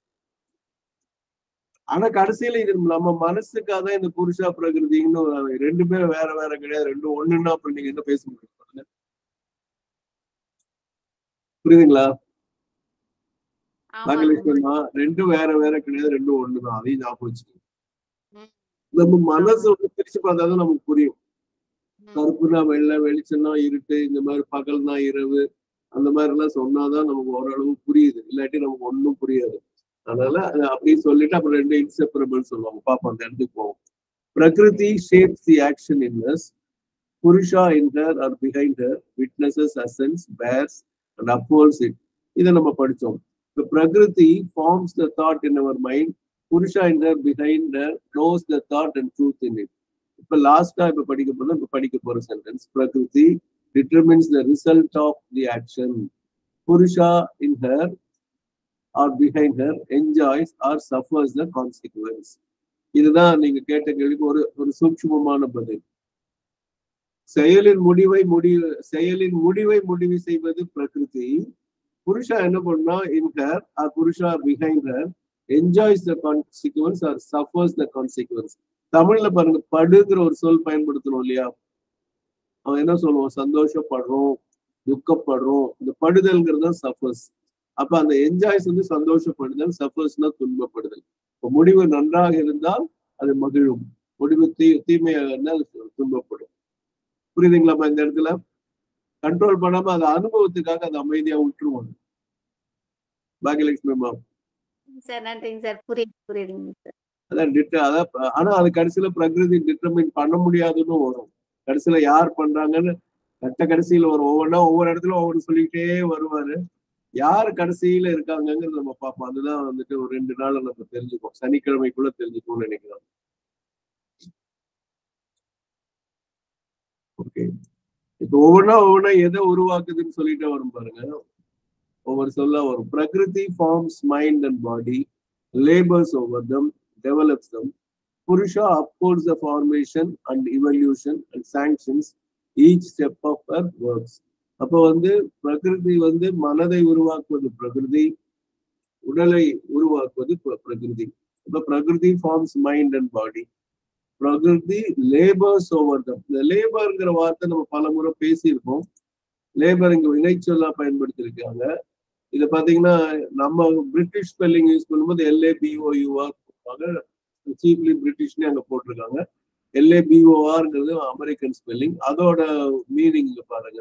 ஆனா கடைசியில இது நம்ம மனசுக்காக தான் இந்த புருஷா பிரகிருதின்னு ஒரு- ரெண்டு பேரும் வேற வேற கிடையாது ரெண்டும் ஒண்ணுன்னா அப்புறம் நீங்க என்ன பேச முடியும் பாருங்க. புரியுதுங்களா ஆமாங்க நாகலட்சுமி ரெண்டும் வேற வேற கிடையாது ரெண்டும் ஒண்ணுதான் அதையும் ஞாபகம் வச்சுக்கோங்க ம். நம்ம மனசு வந்து பிரிச்சு பார்த்தாதான் நமக்கு புரியும் ம். கருப்புனா வெள்ளை வெளிச்சம்னா இருட்டு இந்த மாதிரி பகல்னா இரவு அந்த மாதிரி எல்லாம் சொன்னாதான் நமக்கு ஓரளவு புரியுது இல்லாட்டி நமக்கு ஒண்ணும் புரியாது அதனால அது அப்படியே சொல்லிட்டு அப்புறம் ரெண்டு இன்செப்பரபிள் சொல்லுவாங்க பாப்போம் அந்த இடத்துக்கு போவோம் Prakriti shapes the action in us Purusha in her or behind her witnesses assents bears and upholds it இதை நம்ம படிச்சோம் The Prakriti forms the thought in our mind Purusha in her behind her knows the thought and truth in it இப்ப லாஸ்டா இப்ப படிக்க போறோம் இப்ப படிக்க போற சென்டென்ஸ் பிரகிருதி determines the result of the action புருஷா in her or behind her enjoys or suffers the consequence இதுதான் நீங்க கேட்ட கேள்விக்கு ஒரு ஒரு சூட்சுமமான பதில் செயலின் முடிவை முடிவு செயலின் முடிவை முடிவு செய்வது பிரகிருதி புருஷா என்ன பண்ணா in her or Purusha behind her enjoys the consequence or suffers the consequence தமிழ்ல பாருங்க படுங்கிற ஒரு சொல் பயன்படுத்தணும் இல்லையா அவன் என்ன சொல்லுவான் சந்தோஷப்படுறோம் துக்கப்படுறோம் இந்த படுதல்ங்கிறது தான் சஃபர்ஸ் அப்ப அந்த என்ஜாய்ஸ் வந்து சந்தோஷப்படுதல் சஃபர்ஸ்னா துன்பப்படுதல் இப்போ முடிவு நன்றாக இருந்தால் அது மகிழும் முடிவு தீ தீமையாக இருந்தால் அது துன்பப்படும் புரியுதுங்களாம்மா இந்த இடத்துல கண்ட்ரோல் பண்ணாம அது அனுபவத்துக்காக அது அமைதியா விட்டுருவாங்க பாகியலட்சுமி மேம் சார் நன்றிங்க சார் புரியுது புரியுதுங்க சார் அதான் டிட்ட அதான் ப- ஆனா அது கடைசியில பிரகிருதி டிட்டர்மைன் பண்ண முடியாதுன்னு வரும் கடைசியில யார் பண்றாங்கன்னு கட்ட கடைசியில வரும் ஒவ்வொன்றா ஒவ்வொரு இடத்துல ஒவ்வொரு சொல்லிக்கிட்டே வருவாரு யார் கடைசியில இருக்காங்கங்கிறது நம்ம பார்ப்போம் அதுதான் வந்துட்டு ஒரு ரெண்டு நாள் நம்ம தெரிஞ்சுப்போம் சனிக்கிழமைக்குள்ள தெரிஞ்சுப்போம்னு நினைக்கிறோம் ஓகே இப்போ ஒவ்வொன்றா ஒவ்வொன்றா எதை உருவாக்குதுன்னு சொல்லிட்டே வரும் பாருங்க ஒவ்வொரு சொல்ல வரும் Prakriti forms mind and body labours over them develops them. Purusha upholds the formation and evolution and sanctions each step of her works. அப்போ வந்து பிரகிருதி வந்து மனதை உருவாக்குவது பிரகிருதி உடலை உருவாக்குவது பிர- பிரகிருதி இப்ப பிரகிருதி ஃபார்ம்ஸ் மைண்ட் அண்ட் பாடி பிரகிருதி லேபர்ஸ் ஓவர் தம் இந்த லேபர்ங்கிற வார்த்தை நம்ம பல முறை பேசியிருக்கோம் லேபர் இங்க வினைச்சொல்லா பயன்படுத்தியிருக்காங்க இதை பாத்தீங்கன்னா நம்ம பிரிட்டிஷ் ஸ்பெல்லிங் யூஸ் பண்ணும்போது எல்ஏபிஓயூஆர் போட்டிருப்பாங்க சீஃப்லி பிரிட்டிஷ்னே அங்க போட்டிருக்காங்க எல்ஏபிஓஆர்ங்கிறது அமெரிக்கன் ஸ்பெல்லிங் அதோட மீனிங் இங்க பாருங்க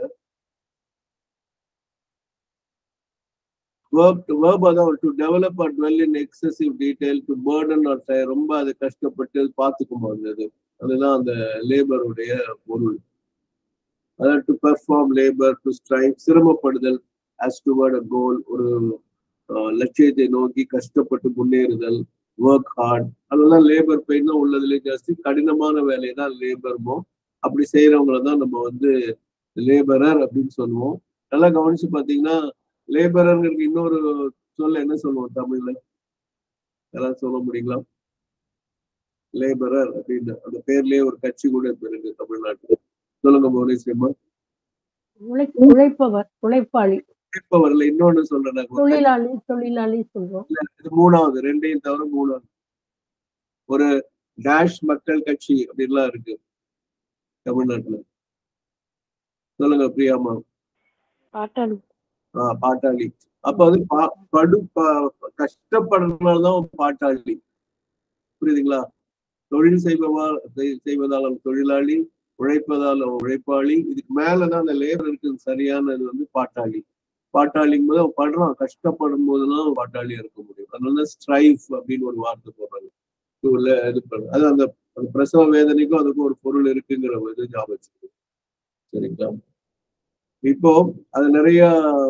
verb to verb அதான் to develop R dwell in excessive detail to burden or try ரொம்ப அதை கஷ்டப்பட்டு பார்த்துக்கும் அது அதுதான் அந்த லேபருடைய பொருள் அதான் to perform labour to strive சிரமப்படுதல் as toward a goal ஒரு அஹ், லட்சியத்தை நோக்கி கஷ்டப்பட்டு முன்னேறுதல் ஒர்க் ஹார்ட் அதெல்லாம் லேபர் பெயின் தான் உள்ளதுலேயே ஜாஸ்தி கடினமான வேலையை தான் லேபர்மோ அப்படி செய்யறவங்கள தான் நம்ம வந்து லேபரர் அப்படின்னு சொல்லுவோம் நல்லா கவனிச்சு பார்த்தீங்கன்னா லேபரருக்கு இன்னொரு சொல்ல என்ன சொல்லுவோம் தமிழ்ல யாராவது சொல்ல முடியுங்களா லேபரர் அப்படின்னு அந்த பேர்லயே ஒரு கட்சி கூட இப்ப இருக்கு தமிழ்நாட்டுல சொல்லுங்க மௌனேஸ்வரமா உழை உழைப்பவர் உழைப்பாளி இப்ப வரல இன்னொன்னு சொல்றேன் நான். தொழிலாளி தொழிலாளி சொல்றோம் இது மூணாவது ரெண்டையும் தவிர மூணாவது ஒரு டேஷ் மக்கள் கட்சி அப்படின்லாம் இருக்கு தமிழ்நாட்டுல சொல்லுங்க பிரியாமா பாட்டாளி ஆஹ் பாட்டாளி அப்ப வந்து பா- படு ப- கஷ்டப்படுறதுனாலதான் பாட்டாளி புரியுதுங்களா தொழில் செய்பவா செய்- செய்வதால் அவன் தொழிலாளி உழைப்பதால் அவன் உழைப்பாளி இதுக்கு மேலதான் அந்த லேபருக்கு சரியானது வந்து பாட்டாளி பாட்டாளிக்கும் போது அவன் படுறான் கஷ்டப்படும் போதெல்லாம் அவன் பாட்டாளியா இருக்க முடியும் அதனால ஸ்ட்ரைஃப் அப்படின்னு ஒரு வார்த்தை போடுறாங்க உள்ள இது பண்ண அது அந்த அந்த பிரசவ வேதனைக்கும் அதுக்கும் ஒரு பொருள் இருக்குங்கிற ஒரு இது ஞாபகம் வச்சுக்கோங்க. சரிங்களா இப்போ அது நிறைய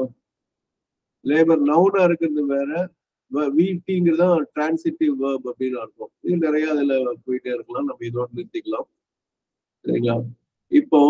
லேபர் நவுனா இருக்கிறது வேற வீட்டிங்கிறது தான் டிரான்சிட்டிவ் வேர்ப் அப்படின்னு அர்த்தம் இது நிறைய அதுல போயிட்டே இருக்கலாம் நம்ம இதோட நிறுத்திக்கலாம் சரிங்களா இப்போ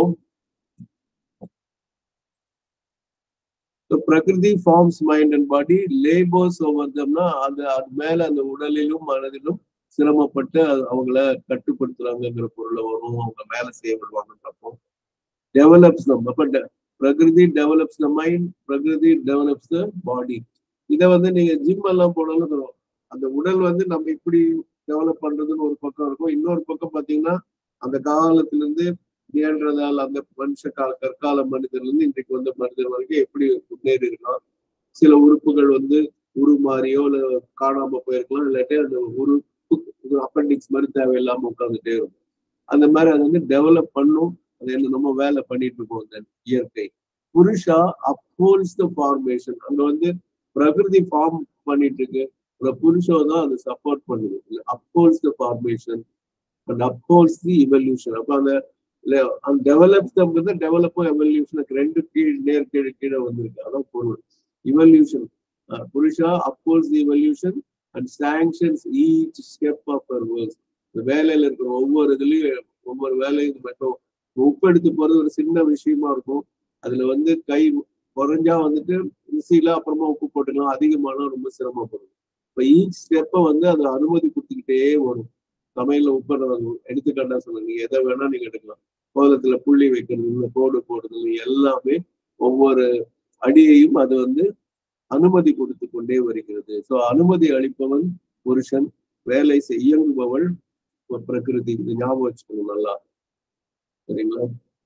Prakriti forms mind and body labours ஓவர்தம்னா அந்த அது மேல அந்த உடலிலும் மனதிலும் சிரமப்பட்டு அது அவங்கள கட்டுப்படுத்துறாங்கங்கிற பொருளை வரும் அவங்க வேலை செய்ய விடுவாங்கன்றப்போ டெவலப்ஸ் தம் அப்ப de- Prakriti develops the mind Prakriti develops the body இதை வந்து நீங்க ஜிம் எல்லாம் போனாலும் தரும் அந்த உடல் வந்து நம்ம இப்படி டெவலப் பண்றதுன்னு ஒரு பக்கம் இருக்கும் இன்னொரு பக்கம் பாத்தீங்கன்னா அந்த காலத்துல இருந்து நியன்றதால் அந்த மனுஷ கால கற்கால மனிதர்ல இருந்து இன்றைக்கு வந்த மனிதர் வரைக்கும் எப்படி முன்னேறி இருக்கலாம் சில உறுப்புகள் வந்து உருமாறியோ இல்ல காணாம போயிருக்கலாம் இல்லாட்டி அந்த உறுப்பு அப்பெண்டிக்ஸ் மாதிரி தேவையில்லாம உட்காந்துட்டே இருக்கும் அந்த மாதிரி அதை வந்து டெவலப் பண்ணும் அது என்ன நம்ம வேலை பண்ணிட்டு இருக்கோம் அந்த இயற்கை புருஷா அப்போல்ஸ் த ஃபார்மேஷன் அங்க வந்து பிரகிருதி ஃபார்ம் பண்ணிட்டு இருக்கு ஒரு புருஷா தான் அதை சப்போர்ட் பண்ணுது upholds the formation and upholds the evolution அப்ப அந்த இல்ல அந்த டெவலப்ஸ் தான் டெவலப்பும் எவல்யூஷனுக்கு ரெண்டு கீழ் நேர் கீழே கீழே வந்திருக்கு அதான் பொருள் evolution Purusha upholds the evolution and sanctions each step of our works இந்த வேலையில இருக்கிற ஒவ்வொரு இதுலயும் ஒவ்வொரு வேலையும் மட்டும் உப்பு எடுத்து போறது ஒரு சின்ன விஷயமா இருக்கும் அதுல வந்து கை குறைஞ்சா வந்துட்டு ருசியில அப்புறமா உப்பு போட்டுக்கலாம் அதிகமானா ரொம்ப சிரமப்படும் இப்ப ஈச் ஸ்டெப்பை வந்து அது அனுமதி கொடுத்துக்கிட்டே வரும் சமையல்ல உப்பு எடுத்துக்காட்டா சொல்லுங்க நீங்க எதை வேணா நீங்க எடுக்கலாம் கோலத்துல புள்ளி வைக்கிறது இல்லை கோடு போடுறது எல்லாமே ஒவ்வொரு அடியையும் அது வந்து அனுமதி கொடுத்து கொண்டே வருகிறது சோ அனுமதி அளிப்பவன் புருஷன் வேலை செய் இயங்குபவள் ஒரு பிரகிருதி இது ஞாபகம் வச்சுக்கணும் நல்லா சரிங்களா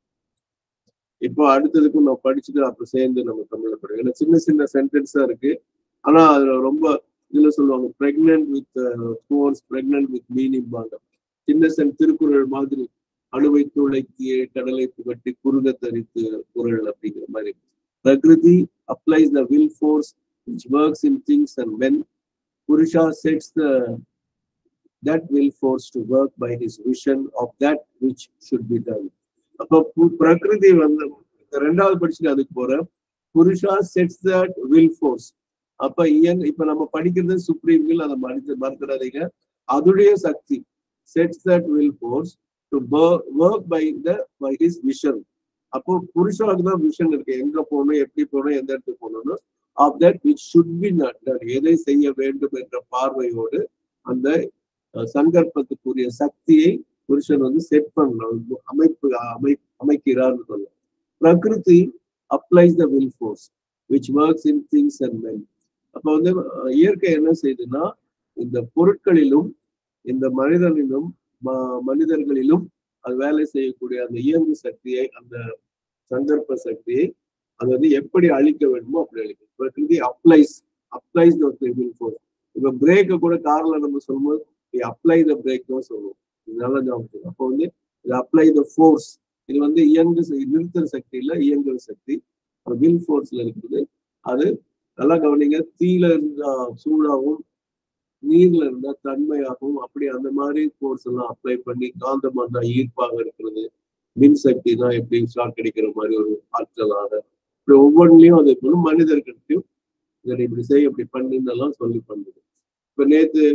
இப்போ அடுத்ததுக்கும் நான் படிச்சுட்டு அப்புறம் சேர்ந்து நம்ம தமிழ்ல படிக்கும் ஏன்னா சின்ன சின்ன சென்டென்ஸா இருக்கு ஆனா அதுல ரொம்ப இதுல சொல்லுவாங்க pregnant with force pregnant with meaning பாங்க சின்ன சென் திருக்குறள் மாதிரி அணுவை துளைக்கிய கடலை புகட்டி குறுக தரித்து குரல் அப்படிங்கிற மாதிரி Prakriti applies the will force which works in things and when Purusha sets the that will force to work by his vision of that which should be done. அப்போ பு- பிரகிருதி வந்து இந்த ரெண்டாவது படிச்சுட்டு அதுக்கு போற புருஷா செட்ஸ் தட் வில் ஃபோர்ஸ் அப்ப இயன் இப்ப நம்ம படிக்கிறது சுப்ரீம் வில் அதை மறந்து மறந்துடாதீங்க அதுடைய சக்தி sets that will force to work by the by his vision அப்போ புருஷாவுக்கு தான் விஷன் இருக்கு எங்க போகணும் எப்படி போகணும் எந்த இடத்துக்கு போகணும்னு of that which should be not எதை செய்ய வேண்டும் என்ற பார்வையோடு அந்த அஹ், சங்கற்பத்துக்குரிய சக்தியை புருஷன் வந்து செட் பண்ணணும் அமைப்பு அமை அமைக்கிறார்னு சொல்ல Prakriti applies the will force which works in things and men அப்ப வந்து அஹ், இயற்கை என்ன செய்யுதுன்னா இந்த பொருட்களிலும் இந்த மனிதனிலும் ம- மனிதர்களிலும் அது வேலை செய்யக்கூடிய அந்த இயங்கு சக்தியை அந்த சந்தர்ப்ப சக்தியை அது வந்து எப்படி அழிக்க வேண்டுமோ அப்படி அழிக்கும் Prakriti applies applies the will force இப்ப பிரேக்கை கூட கார்ல நம்ம சொல்லும்போது அப்ளை த பிரேக் தான் சொல்லுவோம் இது நல்லா ஞாபகம் வச்சுக்கணும். அப்போ வந்து இது அப்ளை த ஃபோர்ஸ் இது வந்து இயங்கு செ- நிறுத்துற சக்தி இல்ல இயங்குற சக்தி வில் ஃபோர்ஸ்ல இருக்குது அது நல்லா கவனிங்க தீயில இருந்தா சூடாகவும் நீர்ல இருந்தா தன்மையாகவும் அப்படி அந்த மாதிரி ஃபோர்ஸ் எல்லாம் அப்ளை பண்ணி காந்தமா இருந்தா ஈர்ப்பாக இருக்கிறது மின் சக்தி தான் எப்படி ஷாக் அடிக்கிற மாதிரி ஒரு ஆற்றலாக இப்படி ஒவ்வொன்றிலையும் அதே போல மனிதர்கிட்டையும் இதை இப்படி செய் இப்படி பண்ணுன்னு எல்லாம் சொல்லி பண்ணுது இப்ப நேத்து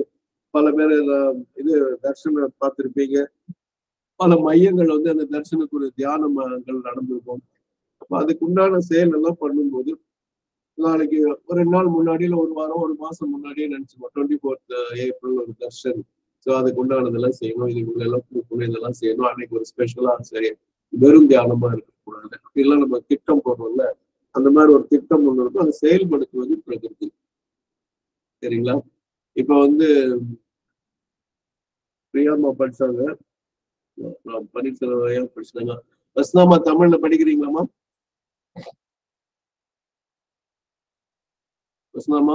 பல பேர் இது தர்ஷன பார்த்திருப்பீங்க பல மையங்கள் வந்து அந்த தர்ஷனத்துடைய தியானங்கள் நடந்திருக்கும் அப்ப அதுக்கு உண்டான செயல் எல்லாம் பண்ணும்போது நாளைக்கு ஒரு ரெண்டு நாள் முன்னாடி இல்ல ஒரு வாரம் ஒரு மாசம் முன்னாடியே நினைச்சுப்போம் டுவெண்ட்டி ஃபோர்த் ஏப்ரல் ஒரு தர்ஷன் ஸோ அதுக்கு உண்டானதெல்லாம் செய்யணும் இது இவங்க எல்லாம் கொடுக்கணும் இதெல்லாம் செய்யணும் அன்னைக்கு ஒரு ஸ்பெஷலா சரி வெறும் தியானமா இருக்கக்கூடாது அப்படிலாம் நம்ம திட்டம் போடுறோம்ல அந்த மாதிரி ஒரு திட்டம் ஒன்று இருக்கும் அதை செயல்படுத்துவது பிரகிருதி சரிங்களா இப்ப வந்து பிரியாமா படிச்சாங்க நான் பன்னீர்செல்வம் படிச்சாங்க பஸ்னாமா தமிழ்ல படிக்கிறீங்களாமா பஸ்னாமா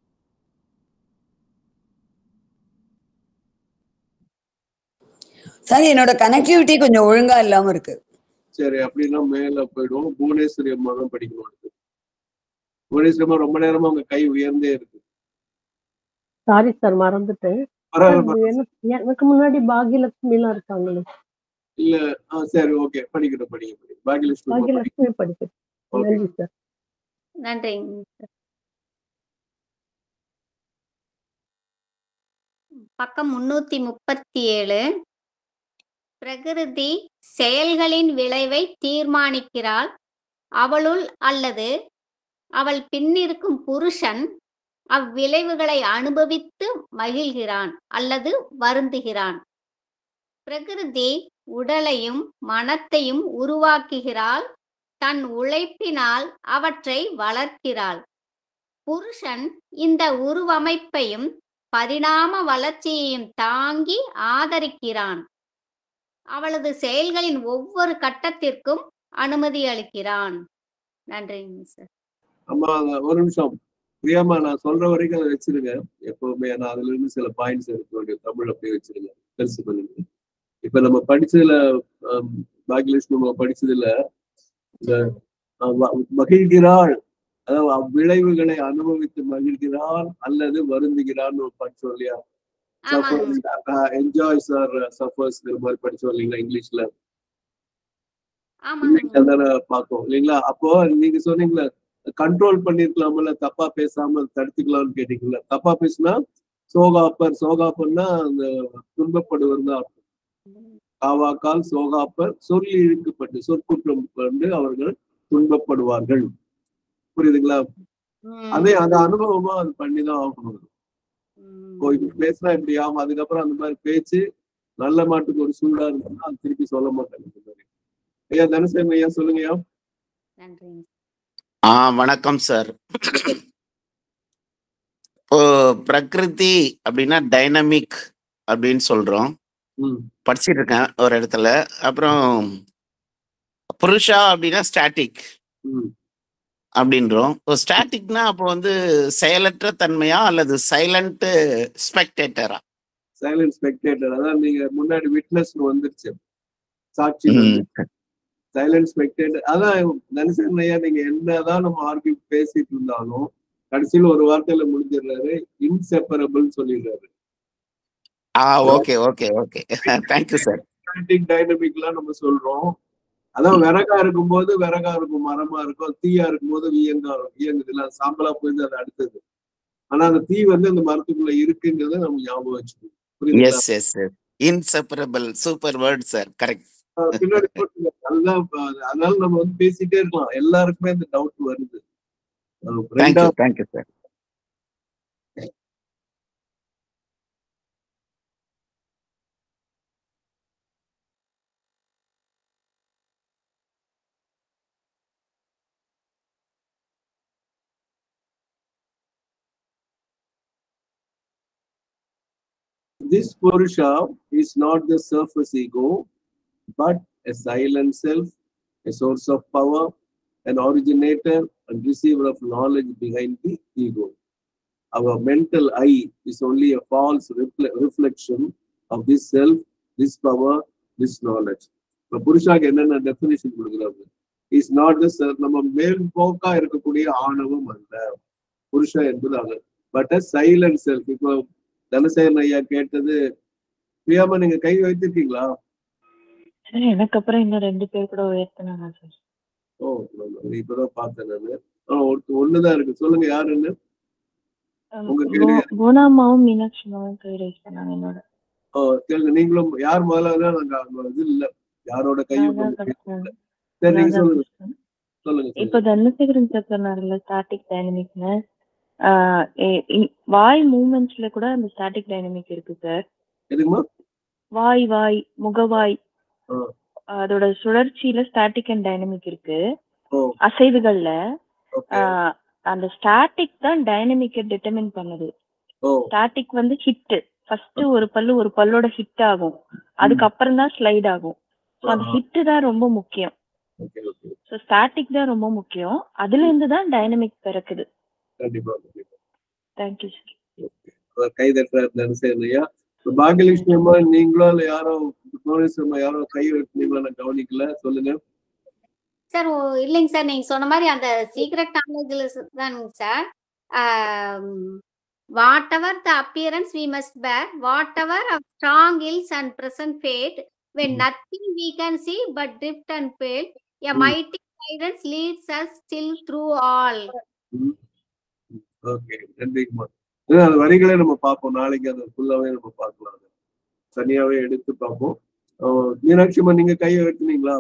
சார் என்னோட கனெக்டிவிட்டி கொஞ்சம் ஒழுங்கா இல்லாம இருக்கு சரி அப்படின்னா மேல போயிடுவோம் புவனேஸ்வரி அம்மா தான் படிக்கணும் அடுத்து புவனேஸ்வரி அம்மா ரொம்ப நேரமா அவங்க கை உயர்ந்தே இருக்கு சாரி சார் மறந்துட்டேன் பரவாயில்ல எனக்கு எனக்கு முன்னாடி பாகியலட்சுமி எல்லாம் இருக்காங்களே இல்ல ஆ சரி ஓகே படிக்கட்டும் படிக்க படிக்க பாகியலட்சுமி அம்மா படிக்க பாகியலட்சுமி படிக்கிறேன் ஓகே நன்றி சார் நன்றிங்க சார். பக்கம் முன்னூத்தி முப்பத்தி ஏழு பிரகிருதி செயல்களின் விளைவை தீர்மானிக்கிறாள் அவளுள் அல்லது அவள் பின்னிருக்கும் புருஷன் அவ்விளைவுகளை அனுபவித்து மகிழ்கிறான் அல்லது வருந்துகிறான் பிரகிருதி உடலையும் மனத்தையும் உருவாக்குகிறாள் தன் உழைப்பினால் அவற்றை வளர்க்கிறாள் புருஷன் இந்த உருவமைப்பையும் பரிணாம வளர்ச்சியையும் தாங்கி ஆதரிக்கிறான் அவளது செயல்களின் ஒவ்வொரு கட்டத்திற்கும் அனுமதி அளிக்கிறான் நன்றிங்க சார் அம்மா ஒரு நிமிஷம் பிரியாமா நான் சொல்ற வரைக்கும் அதை வச்சிருங்க எப்பவுமே நான் அதுல இருந்து சில பாயிண்ட்ஸ் எடுக்க வேண்டிய தமிழ் அப்படியே வச்சிருங்க பெருசு பண்ணுங்க இப்ப நம்ம படிச்சதுல ஆம், பாக்கியலட்சுமி நம்ம படிச்சதுல இந்த ஆஹ், ம- மகிழ்கிறாள் அதாவது அவ்விளைவுகளை அனுபவித்து மகிழ்கிறாள் அல்லது வருந்துகிறான்னு ஒரு படிச்சோம் இல்லையா ஆமாங்க என்ஜாய்ஸ் ஆர் சஃபர்ஸ்ங்கிற மாதிரி படிச்சோம் இல்லைங்களா இங்கிலீஷ்ல ஆமாங்க இன்னைக்கு அதான பார்த்தோம் இல்லைங்களா அப்போ நீங்க சொன்னீங்களா கண்ட்ரோல் பண்ணிருக்கலாம்ல தப்பா பேசாம தடுத்துக்கலாம்னு கேட்டீங்கல்ல தப்பா பேசினா சோகாப்பர் சோகாப்பர்னா அந்த துன்பப்படுவர் தான் அர்த்தம். காவாக்கால் சோகாப்பர் சொல்லி இழுக்கப்பட்டு சொற்குற்றம் கொண்டு அவர்கள் துன்பப்படுவார்கள் புரியுதுங்களா ம், அதே அந்த அனுபவமா அது பண்ணிதான் ஆகணும் ம். இப்போ இப்படி பேசினா இப்படி ஆகும் அதுக்கப்புறம் அந்த மாதிரி பேச்சு நல்ல மாட்டுக்கு ஒரு சூடா இருந்ததுன்னா அது திருப்பி சொல்ல மாட்டாங்க இந்த மாதிரி ஐயா தனசேகரன் ஐயா சொல்லுங்க ஐயா நன்றிங்க ஆ வணக்கம் சார் இப்போ பிரகிருதி அப்படின்னா டைனமிக் அப்படின்னு சொல்றோம் ம் படிச்சிட்டு இருக்கேன் ஒரு இடத்துல அப்புறம் புருஷா அப்படின்னா ஸ்டாட்டிக் ம் அப்படின்றோம் இப்போ ஸ்டாட்டிக்னா அப்போ வந்து செயலற்ற தன்மையா அல்லது சைலண்ட் ஸ்பெக்டேட்டரா சைலண்ட் ஸ்பெக்டேட்டர் அதான் நீங்க முன்னாடி விட்னஸ் வந்துருச்சு சாட்சி சைலண்ட் ஸ்பெக்டேட்டர் அதான் தனசேகரன் ஐயா நீங்க என்னதான் நம்ம ஆர்கியூ பேசிட்டு இருந்தாலும் கடைசியில் ஒரு வார்த்தையில முடிஞ்சிடுறாரு இன்செப்பரபிள் சொல்லிடுறாரு ஆ okay okay okay thank you sir static டைனமிக்லாம் நம்ம சொல்றோம் அதான் விறகா இருக்கும்போது விறகா இருக்கும் மரமா இருக்கும் தீயா இருக்கும்போது இயங்கா இருக்கும் இயங்குது இல்ல சாம்பலா போயிருந்து அது அடுத்தது ஆனா அந்த தீ வந்து அந்த மரத்துக்குள்ள இருக்குங்கிறத நம்ம ஞாபகம் வச்சுக்கணும் புரியுதுங்களா yes yes yes inseparable super word sir correct ஆஹ் பின்னாடி போட்டுங்க. அதுதான் இப்ப அது- அதனால நம்ம வந்து பேசிட்டே இருக்கலாம் எல்லாருக்குமே இந்த டவுட் வருது ஆஹ் தேங்க்யூ ரெண்டாவது thank you sir this Purusha is not the surface ego, but a silent self, a source of power, an originator and receiver of knowledge behind the ego. Our mental I is only a false refle- reflection of this self, this power, this knowledge. இப்போ புருஷாக்கு என்னென்ன definition கொடுக்குறாங்க is not the நம்ம மேல் போக்கா இருக்கக்கூடிய ஆணவம் அல்ல புருஷா என்பது அல்ல பட் அ சைலண்ட் செல்ஃப் இப்போ தனசேகரன் ஐயா கேட்டது பிரியாமா நீங்க கை வைத்திருக்கீங்களா சார் எனக்கு அப்புறம் இன்னும் ரெண்டு பேர் கூட உயர்த்தினாங்க சார் ஓ நான் இப்பதான் பார்த்தேன் நானு ஆ ஒரு ஒண்ணுதான் இருக்கு சொல்லுங்க யாருன்னு அஹ் உங்க கேள்வி போ- போனாமாவும் மீனாட்சி அம்மாவும் கை ரைஸ் பண்ணாங்க என்னோட ஓ, கேளுங்க நீங்களும் யார் முதல்ல நாங்க அந்த இது இல்ல யாரோட கையும் ராதாகிருஷ்ணன் சரி நீங்க சொல்லுங்க ராதாகிருஷ்ணன் சொல்லுங்க இப்ப சொல்லுங்க தனசேகரன் சார் சொன்னார்ல ஸ்டாட்டிக் டைனமிக்னு ஆஹ் எ- இ- வாய் மூமெண்ட்ஸ்ல கூட அந்த ஸ்டாட்டிக் டைனமிக் இருக்கு சார் எதுக்குமா வாய் வாய் முகவாய் ஆ. அதோட சுழற்சியில ஸ்டாட்டிக் அண்ட் டைனமிக் இருக்கு ஓ அசைவுகள்ல ஓகே ஆஹ் அந்த ஸ்டாட்டிக் தான் டைனமிக்கை டிட்டர்மின் பண்ணுது ஓ ஸ்டாட்டிக் வந்து ஹிட் ஃபர்ஸ்ட் ஒரு பல்லு ஒரு பல்லோட ஹிட் ஆகும் அதுக்கப்புறம் தான் ஸ்லைட் ஆகும் ஸோ அந்த ஆஹா. ஹிட் தான் ரொம்ப முக்கியம் ஓகே ஓகே ஸோ ஸ்டாட்டிக் தான் ரொம்ப முக்கியம் அதுல இருந்து தான் டைனமிக் பிறக்குது கண்டிப்பா கண்டிப்பா தேங்க்யூ சார் அவர் கை தட்டுறாரு தனுசேகர் ஐயா இப்ப பாகியலட்சுமி அம்மா நீங்களோ இல்ல யாரோ புவனேஸ்வரி அம்மா யாரோ கை வைக்கிறீங்களா நான் கவனிக்கல சொல்லுங்க சார் இல்லைங்க சார் நீங்க சொன்ன மாதிரி அந்த சீக்ரெட் நாலேஜ்ல தானுங்க sir whatever the appearance we must bear whatever strong ills and present fate when Mm. Nothing we can see but drift and fail a Mm. Mighty guidance leads us still through all okay நன்றிங்கம்மா அதான் அந்த வரிகளே நம்ம பார்ப்போம் நாளைக்கு அதை ஃபுல்லாவே நம்ம பார்க்கலாம் அதை தனியாவே எடுத்து பார்ப்போம் அஹ் மீனாட்சி அம்மா நீங்க கையை வைக்கிறீங்களா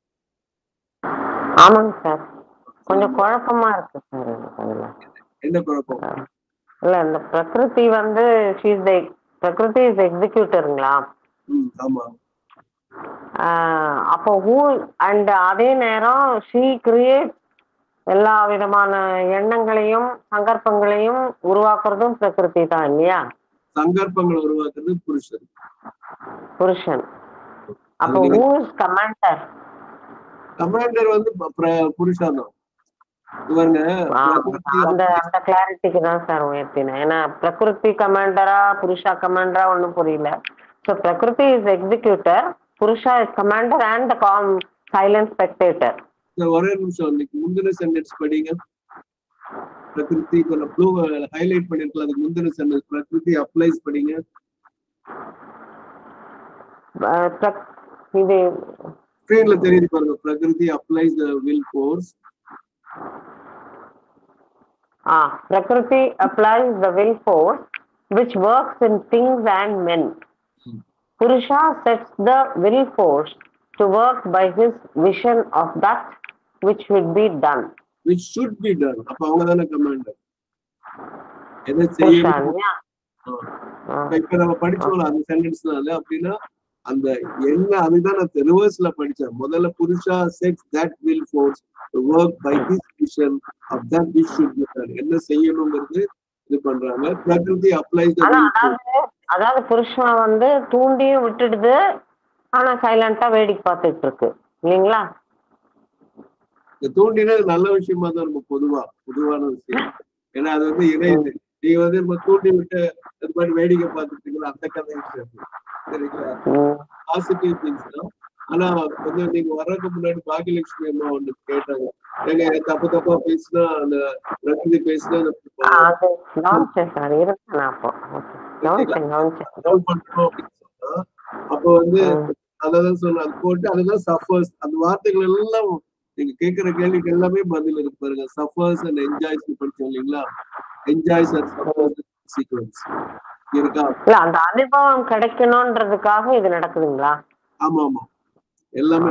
ஆமாங்க சார் கொஞ்சம் குழப்பமா இருக்கு சார் எனக்கு அதுல என்ன குழப்பம் இல்ல இந்த பிரகிருதி வந்து ஷீஸ் த பிரகிருதி இஸ் எக்ஸிக்யூட்டருங்களா ம் ஆமா அப்போ ஹூ அண்ட் அதே நேரம் ஷீ கிரியேட் எல்லா விதமான எண்ணங்களையும் சங்கற்பங்களையும் உருவாக்குறதும் பிரகிருதி தான் இல்லையா சங்கற்பங்களை உருவாக்குறது புருஷன் புருஷன் அப்போ அது நீங்க- ஹூ இஸ் கமாண்டர் கமாண்டர் வந்து ப- பிர- புருஷன் தான் இவங்க பிரகிருதி அந்த அந்த கிளாரிட்டிக்கு தான் சார் உயர்த்தினேன் ஏன்னா பிரகிருதி கமாண்டரா புருஷா கமாண்டரா ஒன்றும் புரியல so Prakriti is executor Purusha is commander and the calm silent spectator இந்த ஒரே நிமிஷம் இன்னைக்கு முந்தின சென்டென்ஸ் படிங்க பிரகிருதி கொஞ்சம் ப்ளூ ஹைலைட் பண்ணிருக்கலாம் அதுக்கு முந்தின சென்டென்ஸ் பிரகிருதி அப்ளைஸ் படிங்க இது ஸ்கிரீன்ல தெரியுது பாருங்க Prakriti applies the will force ah Prakriti applies the will force which works in things and men. Purusha sets the will force to work by his vision of that which should be done. Which should be done அப்ப அவங்க தானே commander எதை புருஷா செய்யணும் இல்லையா ஆ. இப்ப நம்ம படிச்சோம்ல அந்த சென்டென்ஸ்னால அப்படின்னா அந்த என்ன அதுதான் நான் ரிவர்ஸ்ல படிச்சேன் முதல்ல Purusha sets that will force work by his vision of that which should be done என்ன செய்யணுங்கிறது இது பண்றாங்க பிரகிருதி அப்ளைஸ் த ஆனா வில் அதாவது அதாவது புருஷன் வந்து தூண்டியும் விட்டுடுது ஆனா சைலண்டா வேடிக்கை பார்த்துட்டு இருக்கு இல்லைங்களா இந்த தூண்டினா இது நல்ல விஷயமா தான் இருக்கும் பொதுவா பொதுவான விஷயம் ஏன்னா அது வந்து இணையுது நீங்க வந்து நம்ம தூண்டி விட்டு அது மாதிரி வேடிக்கை பார்த்துட்டு இருக்கீங்களா அந்த கதை விஷயம் சரிங்களா ம். பாசிட்டிவ் திங்ஸ் தான் ஆனா கொஞ்சம் நீங்க வர்றதுக்கு முன்னாடி பாகியலட்சுமி அம்மா ஒண்ணு கேட்டாங்க ஏங்க தப்பு தப்பா பேசினா அந்த ரத்தினி பேசினா ஆ, அது கவனிச்சேன் சார் இருக்கேன் நான் அப்போ ஓகே கவனிச்சேன் கவனிச்சேன் டவுன் பண்றோம் அப்படின்னு சொன்னா அப்போ வந்து ம். அதான் சொன்ன அது போட்டு அதுதான் சஃபர்ஸ் அந்த வார்த்தைகள் எல்லாம் நீங்க கேட்கிற கேள்விக்கு எல்லாமே பதில் இருக்கு பாருங்க சஃபர்ஸ் அண்ட் என்ஜாய்ஸ் படிச்சோம் இல்லைங்களா என்ஜாய்ஸ் அண்ட் சஃபர்ஸ் சீக்வன்ஸ் இருக்கா இல்ல அந்த அனுபவம் கிடைக்கணும்ன்றதுக்காக இது நடக்குதுங்களா ஆமா ஆமா எல்லாமே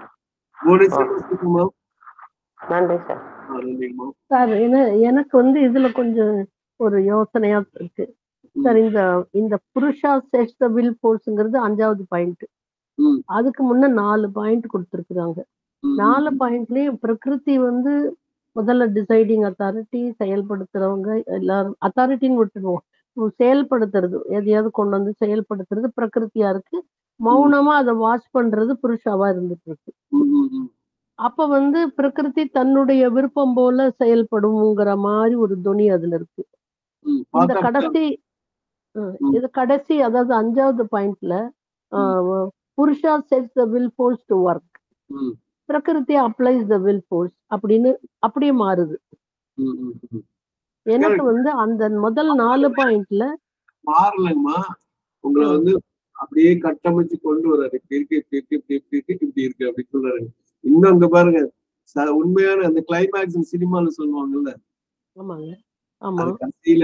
புவனேஸ்வரி நன்றி சார் நன்றிங்கம்மா சார் என- எனக்கு வந்து இதுல கொஞ்சம் ஒரு யோசனையா இருக்கு சார் இந்த இந்த புருஷா செட்ஸ் த வில் ஃபோர்ஸ்ங்கிறது அஞ்சாவது பாயிண்ட் ம். அதுக்கு முன்ன நாலு பாயிண்ட் கொடுத்துருக்குறாங்க ம், நாலு பாயிண்ட்லயும் பிரகிருதி வந்து முதல்ல டிசைடிங் அத்தாரிட்டி செயல்படுத்துறவங்க எல்லாரும் அத்தாரிட்டின்னு விட்டுருவோம் உம் செயல்படுத்துறது எதையாவது கொண்டு வந்து செயல்படுத்துறது பிரகிருதியா இருக்கு மௌனமா அதை வாட்ச் பண்றது புருஷாவா இருந்துட்டு இருக்கு ம், ம், ம். அப்ப வந்து பிரகிருதி தன்னுடைய விருப்பம் போல செயல்படுங்கிற மாதிரி ஒரு துணி அதுல இருக்கு ம், இந்த பார்த்தா கடைசி அஹ், ம். இது கடைசி அதாவது அஞ்சாவது பாயிண்ட்ல Purusha sets the will force to work hmm, Prakriti applies the will force அப்படின்னு அப்படியே மாறுது ம், ம், ம். எனக்கு வந்து அந்த முதல் நாலு பாயிண்ட்ல மாறலங்கம்மா உங்களை வந்து அப்படியே கட்டமைச்சு கொண்டு வர்றாரு இப்படி இருக்கு இப்படி இருக்கு இப்படி இப்படி இருக்கு இப்படி இருக்கு அப்படி சொல்றாரு இன்னும் அங்க பாருங்க ச- உண்மையான அந்த கிளைமேக்ஸ் சினிமால சொல்லுவாங்கல்ல ஆமாங்க ஆமா அது கடைசியில இருக்கு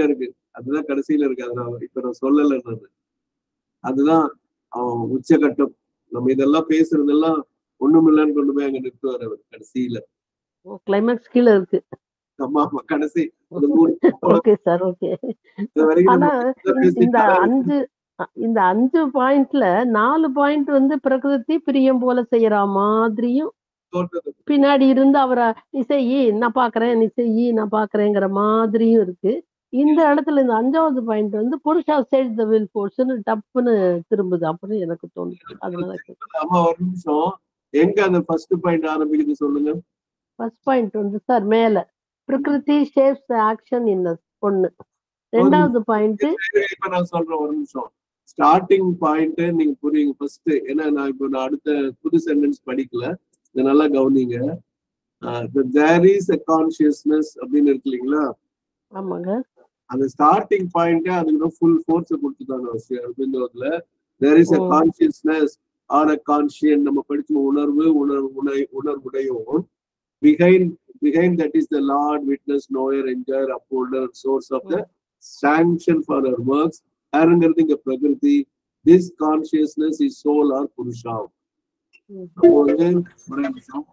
அதுதான் கடைசியில இருக்கு அதை நான் இப்ப நான் சொல்லலைன்னு அதுதான் அவன் உச்சகட்டம் நம்ம இதெல்லாம் பேசுறதெல்லாம் ஒண்ணுமில்லன்னு கொண்டு போய் அங்க நிறுத்துவார் அவர் கடைசியில கிளைமேக்ஸ் கீழே இருக்கு ஆமா ஆமா கடைசி அந்த மூணு ஓகே சார் ஓகே இது வரைக்கும் ஆனா நம்ம இந்த- பேசி இந்த அஞ்சு அ- இந்த அஞ்சு பாயிண்ட்ல நாலு பாயிண்ட் வந்து பிரகிருதி பிரியம் போல செய்யற மாதிரியும் தோற்றத்தை பின்னாடி இருந்து அவரை நீ செய்யி நான் பாக்குறேன் நீ செய்யி நான் பாக்குறேங்கிற மாதிரியும் இருக்கு இந்த இடத்துல இந்த அஞ்சாவது பாயிண்ட் வந்து புருஷா சைட் த வில் ஃபோர்ஸ்னு டப்புன்னு திரும்புது அப்படின்னு எனக்கு தோணுது அதனால ஆமா ஒரு நிமிஷம் எங்க அந்த ஃபர்ஸ்ட் பாயிண்ட் ஆரம்பிக்குது சொல்லுங்க ஃபர்ஸ்ட் பாயிண்ட் வந்து சார் மேல பிரகிருதி ஷேப்ஸ் ஆக்ஷன் இன் ஒண்ணு ரெண்டாவது பாயிண்ட் இப்ப நான் சொல்றேன் ஒரு நிமிஷம் ஸ்டார்டிங் பாயிண்ட் நீங்க புரியுங்க ஃபர்ஸ்ட் ஏன்னா நான் இப்போ நான் அடுத்த புது சென்டென்ஸ் படிக்கல இதை நல்லா கவனிங்க தேர் இஸ் அ கான்சியஸ்னஸ் அப்படின்னு இருக்கு இல்லைங்களா ஆமாங்க அந்த ஸ்டார்டிங் பாயிண்டே அதுக்கு தான் ஃபுல் ஃபோர்ஸ் கொடுத்துட்டாங்க அரவிந்தோதுல there is a oh. Consciousness or a conscient நம்ம படிச்ச உணர்வு உணர்வு உணை உணர்வுடையும் behind behind that is the lord witness knower enjoyer upholder source of the sanction for our works யாருங்கிறது இங்க Prakriti this consciousness is soul or Purusha hmm. அப்போ வந்து ஒரே நிமிஷம்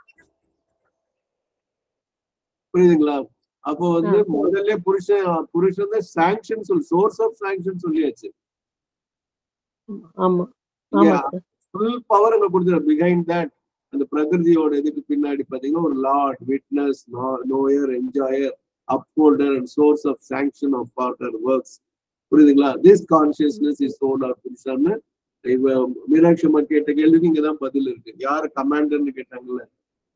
புரியுதுங்களா அப்போ வந்து ஆ. முதல்ல புருஷன் புருஷன் தான் சாங்ஷன் சொல்லி சோர்ஸ் ஆஃப் சாங்ஷன் சொல்லியாச்சு ஆமா இங்க ஆமா சார் ஃபுல் பவர் அங்க கொடுத்துரு பிஹைண்ட் தட் அந்த பிரகிருதியோட இதுக்கு பின்னாடி பாத்தீங்கன்னா ஒரு lord witness knower enjoyer upholder and source of sanction of barter works புரியுதுங்களா this consciousness is soul or புருஷன்னு இவ மீனாட்சி அம்மா கேட்ட கேள்விக்கு இங்கதான் பதில் இருக்கு யார் கமாண்டர்னு கேட்டாங்கல்ல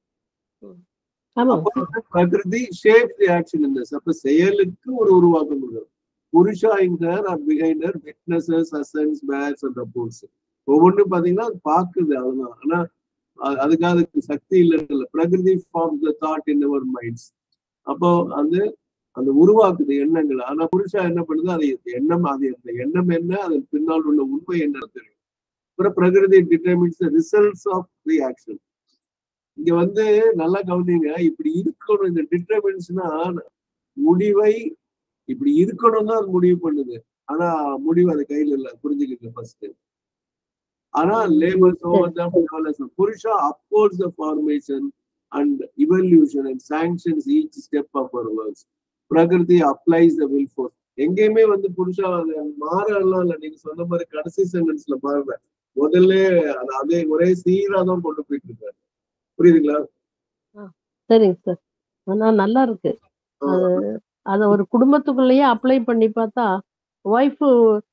ஆமா அப்போ வந்து Prakriti shape the action in this அப்ப செயலுக்கு ஒரு உருவாக்கம் கொடுக்குறது Purusha in her or behind her witnesses assents bears and supports ஒவ்வொன்றும் பாத்தீங்கன்னா அது பாக்குது அவ்வளவுதான் ஆனா அ- அதுக்காக அதுக்கு சக்தி இல்லைன்னு இல்லை Prakriti form the thought in our minds அப்போ அந்த அந்த உருவாக்குது எண்ணங்கள் ஆனா புருஷா என்ன பண்ணுது அது எண்ணம் அது அந்த எண்ணம் என்ன அதன் பின்னால் உள்ள உண்மை என்ன தெரியும் அப்புறம் Prakriti determines results of the action இங்க வந்து நல்லா கவனிங்க இப்படி இருக்கணும் இந்த டிட்டர்மின்ஸ்னா முடிவை இப்படி இருக்கணும் தான் அது முடிவு பண்ணுது ஆனா முடிவு அது கையில இல்ல புரிஞ்சுக்கிங்க ஃபர்ஸ்ட் ஆனா labours over Purusha upholds the formation and evolution and sanctions each step of our works Prakriti applies the will force எங்கேயுமே வந்து புருஷா அது மாறலாம் இல்ல நீங்க சொன்ன மாதிரி கடைசி சென்டென்ஸ்ல பாருங்க முதல்ல அது அதே ஒரே சீரா தான் கொண்டு போயிட்டு இருக்காரு புரியுதுங்களா சரிங்க சார் ஆனா நல்லா இருக்கு அது அத ஒரு குடும்பத்துக்குள்ளேயே அப்ளை பண்ணி பார்த்தா ஒய்ஃபு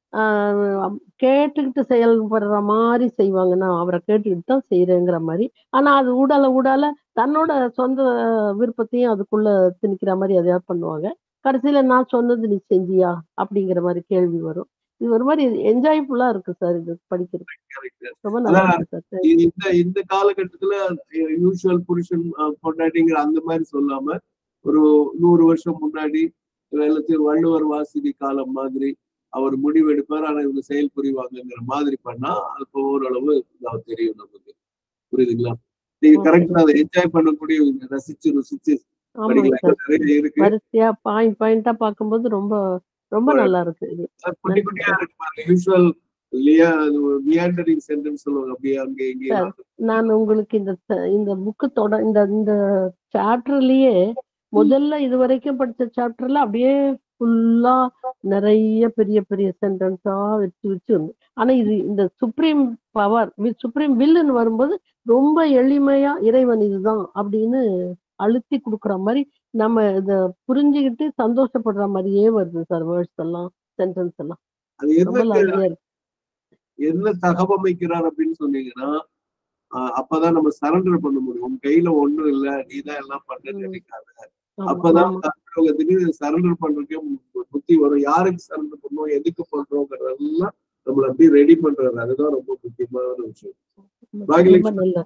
கேட்டுக்கிட்டு செயல்படுற மாதிரி செய்வாங்க நான் அவரை கேட்டுக்கிட்டு தான் செய்யறேங்கிற மாதிரி ஆனா அது ஊடால ஊடால தன்னோட சொந்த விருப்பத்தையும் அதுக்குள்ள திணிக்கிற மாதிரி எதையாவது பண்ணுவாங்க கடைசியில நான் சொன்னது நீ செஞ்சியா அப்படிங்கிற மாதிரி கேள்வி வரும் இது ஒரு மாதிரி என்ஜாய்ஃபுல்லா இருக்கு சார் இது படிக்கிறது Correct. ரொம்ப நல்லா அதான் இருக்கு சார் இ- இந்த இந்த காலகட்டத்துல யூஸ்வல் புருஷன் அஹ், பொண்டாட்டிங்கிற அந்த மாதிரி சொல்லாம ஒரு நூறு வருஷம் முன்னாடி எல்லாத்தையும் வள்ளுவர் வாசிதி காலம் மாதிரி அவர் முடிவு எடுப்பார் ஆனா இவங்க செயல் புரிவாங்கங்கிற மாதிரி பண்ணா அப்போ ஓரளவு இதா தெரியும் நமக்கு புரியுதுங்களா நீங்க Okay. கரெக்டா அதை என்ஜாய் பண்ணக்கூடிய ரசிச்சு ருசிச்சு ஆமாங்க படிக்கலாம் சார் இது நிறைய இருக்கு வரிசையா பாயிண்ட் பாயிண்டா பார்க்கும்போது ரொம்ப ரொம்ப ஒரு- நல்லா இருக்கு இது அது குட்டி குட்டியா இருக்கு பாருங்க யூஸ்வல் இல்லையா மியாண்டரிங் சென்டென்ஸ் சொல்லுவாங்க அப்படியே அங்க இங்கே சார் நான் உங்களுக்கு இந்த ச- இந்த புக்கு தொட இந்த இந்த சாப்டர்லயே முதல்ல இது வரைக்கும் படிச்ச சாப்டர்ல அப்படியே ஃபுல்லா நிறைய பெரிய பெரிய சென்டென்ஸா வச்சு வச்சு வந்து ஆனா இது இந்த சுப்ரீம் பவர் சுப்ரீம் வில்லுன்னு வரும்போது ரொம்ப எளிமையா இறைவன் இதுதான் அப்படின்னு அழுத்தி கொடுக்குற மாதிரி நம்ம இத புரிஞ்சுக்கிட்டு சந்தோஷப்படுற மாதிரியே வருது சார் வேர்ட்ஸ் எல்லாம் சென்டென்ஸ் எல்லாம் அது ரொம்ப என்ன லைவ்லியா இருக்கு என்ன தகவமைக்கிறார் அப்படின்னு சொன்னீங்கன்னா ஆஹ் அப்பதான் நம்ம சரண்டர் பண்ண முடியும் உன் கையில ஒண்ணும் இல்ல நீ தான் எல்லாம் பண்ண ம். நினைக்காத ஆமா அப்பதான் ஆமா கர்மயோகத்துக்கு சரண்டர் பண்றதுக்கே பு- புத்தி வரும் யாருக்கு சரண்டர் பண்ணோம் எதுக்கு பண்றோங்கிறதெல்லாம் நம்மள அப்படியே ரெடி பண்றாரு அதுதான் ரொம்ப முக்கியமான விஷயம் ரொம்ப பாகியலட்சுமி நல்ல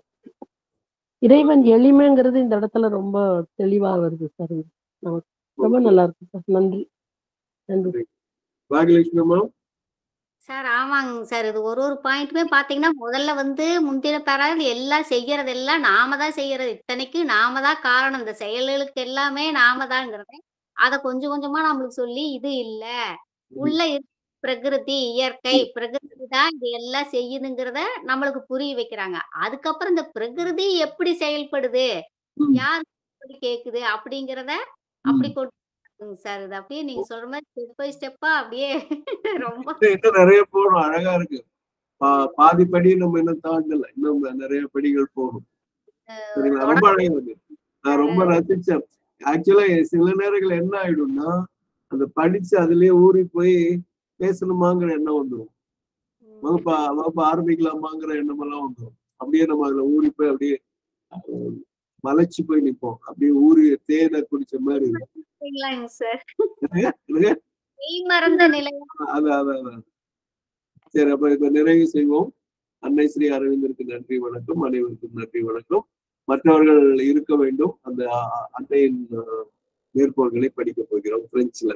இறைவன் எளிமைங்கிறது இந்த இடத்துல ரொம்ப தெளிவா வருது சார் இது. நமக்கு ரொம்ப நல்லா இருக்கு சார் நன்றி நன்றி பாகியலட்சுமி அம்மா சார் ஆமாங்க சார் இது ஒரு ஒரு பாயிண்ட்டுமே பாத்தீங்கன்னா முதல்ல வந்து முந்தின பேராது எல்லாம் செய்யறது எல்லாம் நாம தான் செய்யறது இத்தனைக்கும் நாம தான் காரணம் இந்த செயல்களுக்கு எல்லாமே நாம தான்ங்கிறது அத கொஞ்சம் கொஞ்சமா நம்மளுக்கு சொல்லி இது இல்ல உள்ள இருக்க பிரகிருதி இயற்கை பிரகிருதி தான் இது எல்லாம் செய்யுதுங்கிறத நம்மளுக்கு புரிய வைக்கிறாங்க அதுக்கப்புறம் இந்த பிரகிருதி எப்படி செயல்படுது ம். யார் எப்படி கேக்குது அப்படிங்கிறத அப்படி கொண்டு சார் இது அப்படியே நீங்க சொல்ற மாதிரி ஸ்டெப் பை ஸ்டெப்பா அப்படியே ரொம்ப இன்னும் இன்னும் நிறைய போகணும் அழகா இருக்கு பா- பாதி படி நம்ம இன்னும் தாண்டல இன்னும் நிறைய படிகள் போகணும் சரிங்களா ரொம்ப அழகா இருக்கு நான் ரொம்ப ரசிச்சேன் ஆக்சுவலா சில நேரங்கள் என்ன ஆயிடும்னா அந்த படிச்சு அதுலயே ஊறி போய் பேசணுமாங்கிற எண்ணம் வந்துடும் வகுப்பு வகுப்பு ஆரம்பிக்கலாமாங்கிற எண்ணம் எல்லாம் வந்துடும் அப்படியே நம்ம அதுல ஊறி போய் அப்படியே அஹ், மலைச்சு போய் நிப்போம் அப்படியே ஊறி தேனை குடிச்ச மாதிரி இருக்கும் இல்லைங்க சார் என்னங்க? மெய் மறந்த நிலை அது அது அதான் சரி அப்ப இப்ப நிறைவு செய்வோம் அன்னை ஸ்ரீ அரவிந்தருக்கு நன்றி வணக்கம் அனைவருக்கும் நன்றி வணக்கம் மற்றவர்கள் இருக்க வேண்டும் அந்த அ- அன்னையின் அஹ், மேற்கோள்களை படிக்க போகிறோம் பிரெஞ்சுல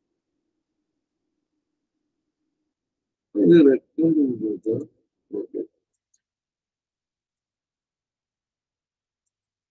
இது ரெண்டு- ஓகே